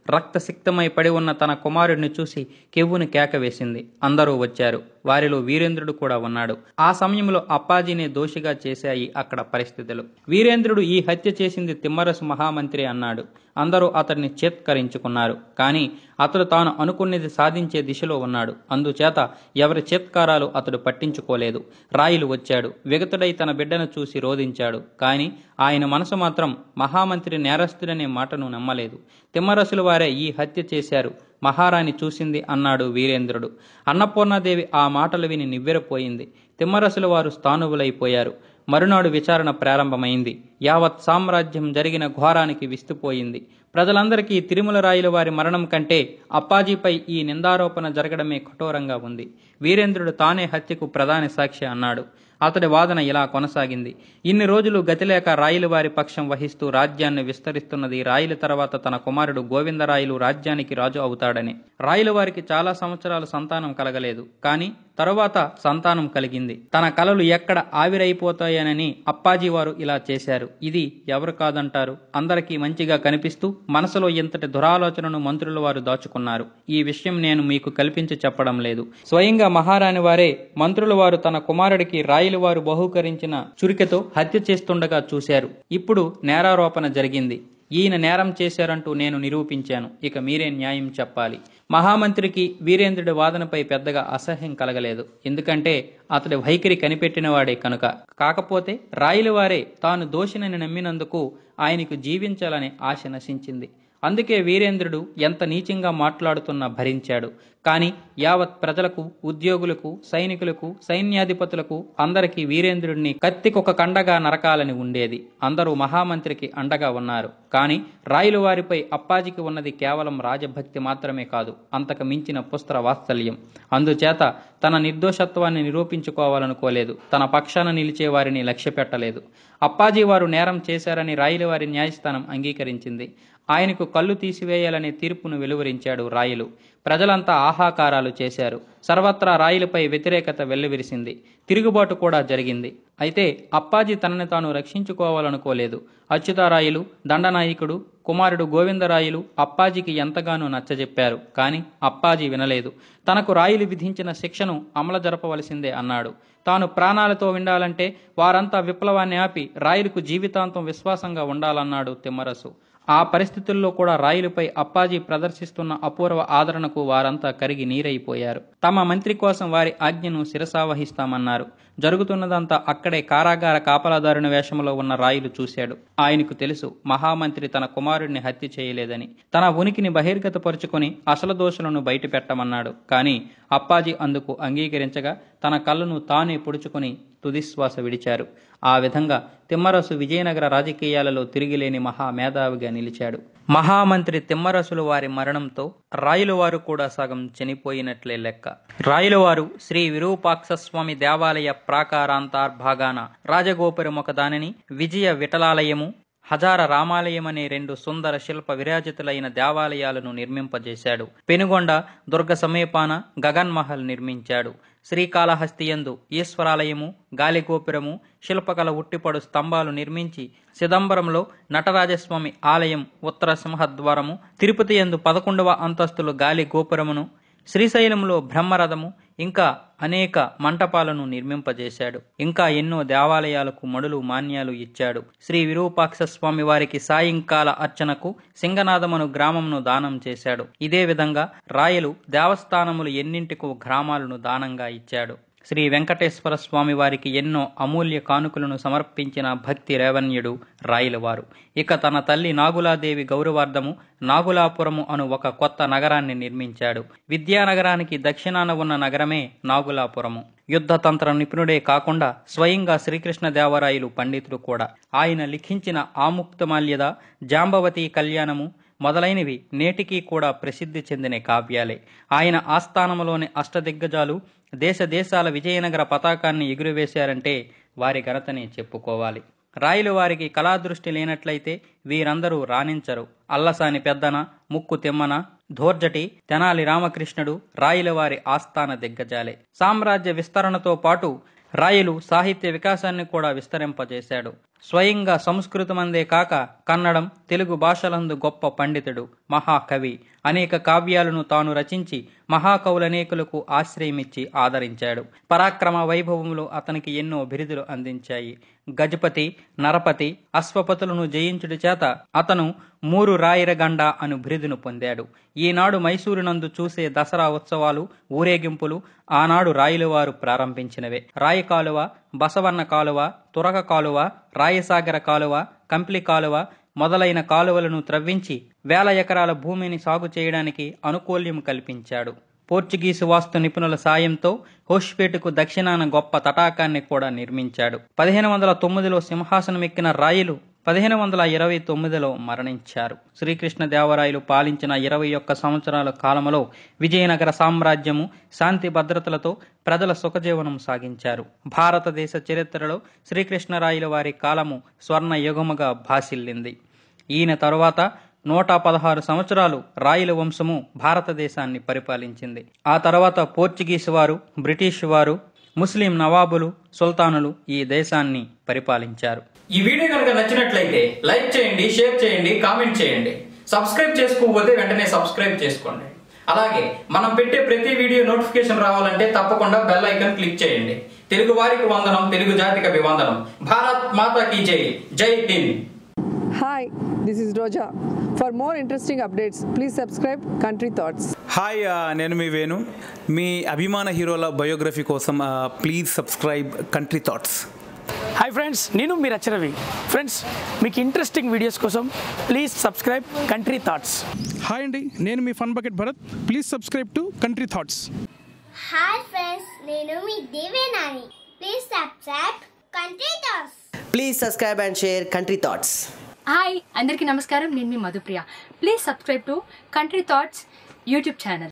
రక్తసిక్తమై పడి ఉన్న తన కుమారుడిని చూసి కెవ్వును కేక వేసింది అందరూ వచ్చారు వారిలో వీరేంద్రుడు కూడా ఉన్నాడు ఆ సమయంలో అప్పాజీనే దోషిగా చేశాయి అక్కడ పరిస్థితులు వీరేంద్రుడు ఈ హత్య చేసింది తిమ్మరసు మహామంత్రి అన్నాడు అందరూ అతడిని చేత్కరించుకున్నారు కానీ అతడు తాను అనుకున్నది సాధించే దిశలో ఉన్నాడు అందుచేత ఎవరి చేత్కారాలు అతడు పట్టించుకోలేదు రాయిలు వచ్చాడు విగతుడై తన బిడ్డను చూసి రోధించాడు కానీ ఆయన మనసు మాత్రం మహామంత్రి నేరస్తుడనే మాటను నమ్మలేదు తిమ్మరసులు వారే ఈ హత్య చేశారు మహారాణి చూసింది అన్నాడు వీరేంద్రుడు అన్నపూర్ణాదేవి ఆ మాటలు విని నివ్వెరపోయింది తిమ్మరసుల వారు స్థానువులైపోయారు మరునాడు విచారణ ప్రారంభమైంది యావత్ సామ్రాజ్యం జరిగిన ఘోరానికి విస్తుపోయింది ప్రజలందరికీ తిరుమల రాయుల వారి మరణం కంటే అప్పాజీపై ఈ నిందారోపణ జరగడమే కఠోరంగా ఉంది వీరేంద్రుడు తానే హత్యకు ప్రధాన సాక్షి అన్నాడు అతడి వాదన ఇలా కొనసాగింది ఇన్ని రోజులు గతిలేక రాయల వారి పక్షం వహిస్తూ రాజ్యాన్ని విస్తరిస్తున్నది రాయల తర్వాత తన కుమారుడు గోవిందరాయలు రాజ్యానికి రాజు అవుతాడని రాయల వారికి చాలా సంవత్సరాలు సంతానం కలగలేదు కానీ తరువాత సంతానం కలిగింది తన కలలు ఎక్కడ ఆవిరైపోతాయనని అప్పాజీ వారు ఇలా చేశారు ఇది ఎవరు కాదంటారు అందరికీ మంచిగా కనిపిస్తూ మనసులో ఇంతటి దురాలోచనను మంత్రుల వారు దాచుకున్నారు ఈ విషయం నేను మీకు కల్పించి చెప్పడం లేదు స్వయంగా మహారాణి వారే మంత్రుల వారు తన కుమారుడికి రాయలు వారు బహూకరించిన చురికతో హత్య చేస్తుండగా చూశారు ఇప్పుడు నేరారోపణ జరిగింది ఈయన నేరం చేశారంటూ నేను నిరూపించాను ఇక మీరే న్యాయం చెప్పాలి మహామంత్రికి వీరేంద్రుడి వాదనపై పెద్దగా అసహ్యం కలగలేదు ఎందుకంటే అతడి వైఖరి కనిపెట్టినవాడే కనుక కాకపోతే రాయల వారే తాను దోషినని నమ్మినందుకు ఆయనకు జీవించాలనే ఆశ నశించింది అందుకే వీరేంద్రుడు ఎంత నీచంగా మాట్లాడుతున్నా భరించాడు కానీ యావత్ ప్రజలకు ఉద్యోగులకు సైనికులకు సైన్యాధిపతులకు అందరికీ వీరేంద్రుడిని కత్తికొక కండగా నరకాలని ఉండేది అందరూ మహామంత్రికి అండగా ఉన్నారు కానీ రాయలు వారిపై అప్పాజికి ఉన్నది కేవలం రాజభక్తి మాత్రమే కాదు అంతకు మించిన పుస్త్ర వాత్సల్యం అందుచేత తన నిర్దోషత్వాన్ని నిరూపించుకోవాలనుకోలేదు తన పక్షాన నిలిచే వారిని లక్ష్య పెట్టలేదు అప్పాజీ వారు నేరం చేశారని రాయల వారి న్యాయస్థానం అంగీకరించింది ఆయనకు కళ్ళు తీసివేయాలనే తీర్పును వెలువరించాడు రాయలు ప్రజలంతా ఆహాకారాలు చేశారు సర్వత్రా రాయలపై వ్యతిరేకత వెల్లువిరిసింది తిరుగుబాటు కూడా జరిగింది అయితే అప్పాజీ తనని తాను రక్షించుకోవాలనుకోలేదు అచ్యుతారాయులు దండనాయకుడు కుమారుడు గోవిందరాయులు అప్పాజీకి ఎంతగానో నచ్చజెప్పారు కానీ అప్పాజీ వినలేదు తనకు రాయులు విధించిన శిక్షను అమలు జరపవలసిందే అన్నాడు తాను ప్రాణాలతో ఉండాలంటే వారంతా విప్లవాన్ని ఆపి రాయులకు జీవితాంతం విశ్వాసంగా ఉండాలన్నాడు తిమ్మరసు ఆ పరిస్థితుల్లో కూడా రాయులపై అప్పాజీ ప్రదర్శిస్తున్న అపూర్వ ఆదరణకు వారంతా కరిగి నీరైపోయారు తమ మంత్రి కోసం వారి ఆజ్ఞను శిరసావహిస్తామన్నారు జరుగుతున్నదంతా అక్కడే కారాగార కాపలాదారుని వేషంలో ఉన్న రాయులు చూశాడు ఆయనకు తెలుసు మహామంత్రి తన కుమారుడిని హత్య చేయలేదని తన ఉనికిని బహిర్గతపరుచుకొని అసలు దోషులను బయట పెట్టమన్నాడు కానీ అప్పాజీ అందుకు అంగీకరించగా తన కళ్ళను తానే పొడుచుకొని తుదిశ్వాస విడిచారు ఆ విధంగా తిమ్మరసు విజయనగర రాజకీయాలలో తిరిగిలేని మహామేధావిగా నిలిచాడు మహామంత్రి తిమ్మరసులు వారి మరణంతో రాయులవారు కూడా సగం చనిపోయినట్లే లెక్క రాయులవారు శ్రీ విరూపాక్షస్వామి దేవాలయ ప్రాకారాంతర్భాగాన రాజగోపురమొక దానిని విజయ విఠలాలయము హజార రామాలయం అనే రెండు సుందర శిల్ప విరాజితులైన దేవాలయాలను నిర్మింపజేశాడు పెనుగొండ దుర్గ సమీపాన గగన్మహల్ నిర్మించాడు శ్రీకాళహస్తియందు ఈశ్వరాలయము గాలిగోపురము శిల్పకల ఉట్టిపడు స్తంభాలు నిర్మించి చిదంబరంలో నటరాజస్వామి ఆలయం ఉత్తర సింహద్వారము తిరుపతి యందు పదకొండవ అంతస్తులు గాలి గోపురమును శ్రీశైలంలో బ్రహ్మరథము ఇంకా అనేక మంటపాలను నిర్మింపజేశాడు ఇంకా ఎన్నో దేవాలయాలకు మడులు మాన్యాలు ఇచ్చాడు శ్రీ విరూపాక్ష స్వామి వారికి సాయంకాల అర్చనకు సింగనాథమును గ్రామమును దానం చేశాడు ఇదే విధంగా రాయలు దేవస్థానములు ఎన్నింటికో గ్రామాలను దానంగా ఇచ్చాడు శ్రీ వెంకటేశ్వర స్వామి వారికి ఎన్నో అమూల్య కానుకలను సమర్పించిన భక్తి రేవణ్యుడు రాయలవారు ఇక తన తల్లి నాగులాదేవి గౌరవార్థము నాగులాపురము అను ఒక కొత్త నగరాన్ని నిర్మించాడు విద్యానగరానికి దక్షిణాన ఉన్న నగరమే నాగులాపురము యుద్ధతంత్ర నిపుణుడే కాకుండా స్వయంగా శ్రీకృష్ణదేవరాయలు పండితుడు కూడా ఆయన లిఖించిన ఆముక్తమాల్యద జాంబవతి కళ్యాణము మొదలైనవి నేటికీ కూడా ప్రసిద్ధి చెందిన కావ్యాలే ఆయన ఆస్థానములోని అష్టదిగ్గజాలు దేశ దేశాల విజయనగర పతాకాన్ని ఎగురవేశారంటే వారి ఘనతని చెప్పుకోవాలి రాయలు వారికి కళాదృష్టి లేనట్లయితే వీరందరూ రాణించరు అల్లసాని పెద్దన ముక్కు తిమ్మన ధోర్జటి తెనాలి రామకృష్ణుడు రాయల వారి ఆస్థాన దిగ్గజాలే సామ్రాజ్య విస్తరణతో పాటు రాయలు సాహిత్య వికాసాన్ని కూడా విస్తరింపజేశాడు స్వయంగా సంస్కృతమందే కాక కన్నడం తెలుగు భాషలందు గొప్ప పండితుడు మహాకవి అనేక కావ్యాలను తాను రచించి మహాకవులనేకులకు ఆశ్రయమిచ్చి ఆదరించాడు పరాక్రమ వైభవములు అతనికి ఎన్నో బిరుదులు అందించాయి గజపతి నరపతి అశ్వపతులను జయించుడి చేత అతను మూరు రాయిరగండ అను బిరుదును పొందాడు ఈనాడు మైసూరు నందు చూసే దసరా ఉత్సవాలు ఊరేగింపులు ఆనాడు రాయులవారు ప్రారంభించినవే రాయి కాలువ బసవన్న కాలువ తురక కాలువ రాయసాగర కాలువ కంప్లి కాలువ మొదలైన కాలువలను త్రవ్వించి వేల ఎకరాల భూమిని సాగు చేయడానికి అనుకూల్యం కల్పించాడు పోర్చుగీసు వాస్తు నిపుణుల సాయంతో హోష్పేటకు దక్షిణాన గొప్ప తటాకాన్ని కూడా నిర్మించాడు పదిహేను వందల తొమ్మిదిలో సింహాసనమెక్కిన రాయలు పదిహేను వందల ఇరవై తొమ్మిదిలో మరణించారు శ్రీకృష్ణదేవరాయలు పాలించిన ఇరవై ఒక్క సంవత్సరాల కాలంలో విజయనగర సామ్రాజ్యము శాంతి భద్రతలతో ప్రజల సుఖజీవనం సాగించారు భారతదేశ చరిత్రలో శ్రీకృష్ణరాయల వారి కాలము స్వర్ణ యుగముగా భాసిల్లింది ఈయన తరువాత నూట పదహారు సంవత్సరాలు రాయల వంశము భారతదేశాన్ని పరిపాలించింది ఆ తర్వాత పోర్చుగీసు వారు బ్రిటిష్ వారు ముస్లిం నవాబులు సుల్తానులు ఈ దేశాన్ని పరిపాలించారు ఈ వీడియో కనుక నచ్చినట్లయితే లైక్ చేయండి షేర్ చేయండి కామెంట్ చేయండి సబ్స్క్రైబ్ చేసుకోకపోతే వెంటనే సబ్స్క్రైబ్ చేసుకోండి అలాగే మనం పెట్టే ప్రతి వీడియో నోటిఫికేషన్ రావాలంటే తప్పకుండా బెల్ ఐకాన్ క్లిక్ చేయండి తెలుగు వారికి వందనం తెలుగు జాతికి అభివందనం భారత్ మాతాకి జై జై Hind Hi, this is Roja. For more interesting updates, please subscribe Country Thoughts. Hi ఆ, నేను మీ వేణు మీ అభిమాన హీరోల బయోగ్రఫీ కోసం ఆ, please subscribe Country Thoughts hi friends నేను మీ రచరవి ఫ్రెండ్స్ మీకు ఇంట్రెస్టింగ్ వీడియోస్ కోసం please subscribe Country Thoughts hi అండి నేను మీ Fun Bucket Bharat please subscribe to Country Thoughts hi friends నేను మీ Devenani please subscribe Country Thoughts Please subscribe and share Country Thoughts. Hi అందరికీ నమస్కారం నేను మీ Madhupriya please subscribe to Country Thoughts YouTube channel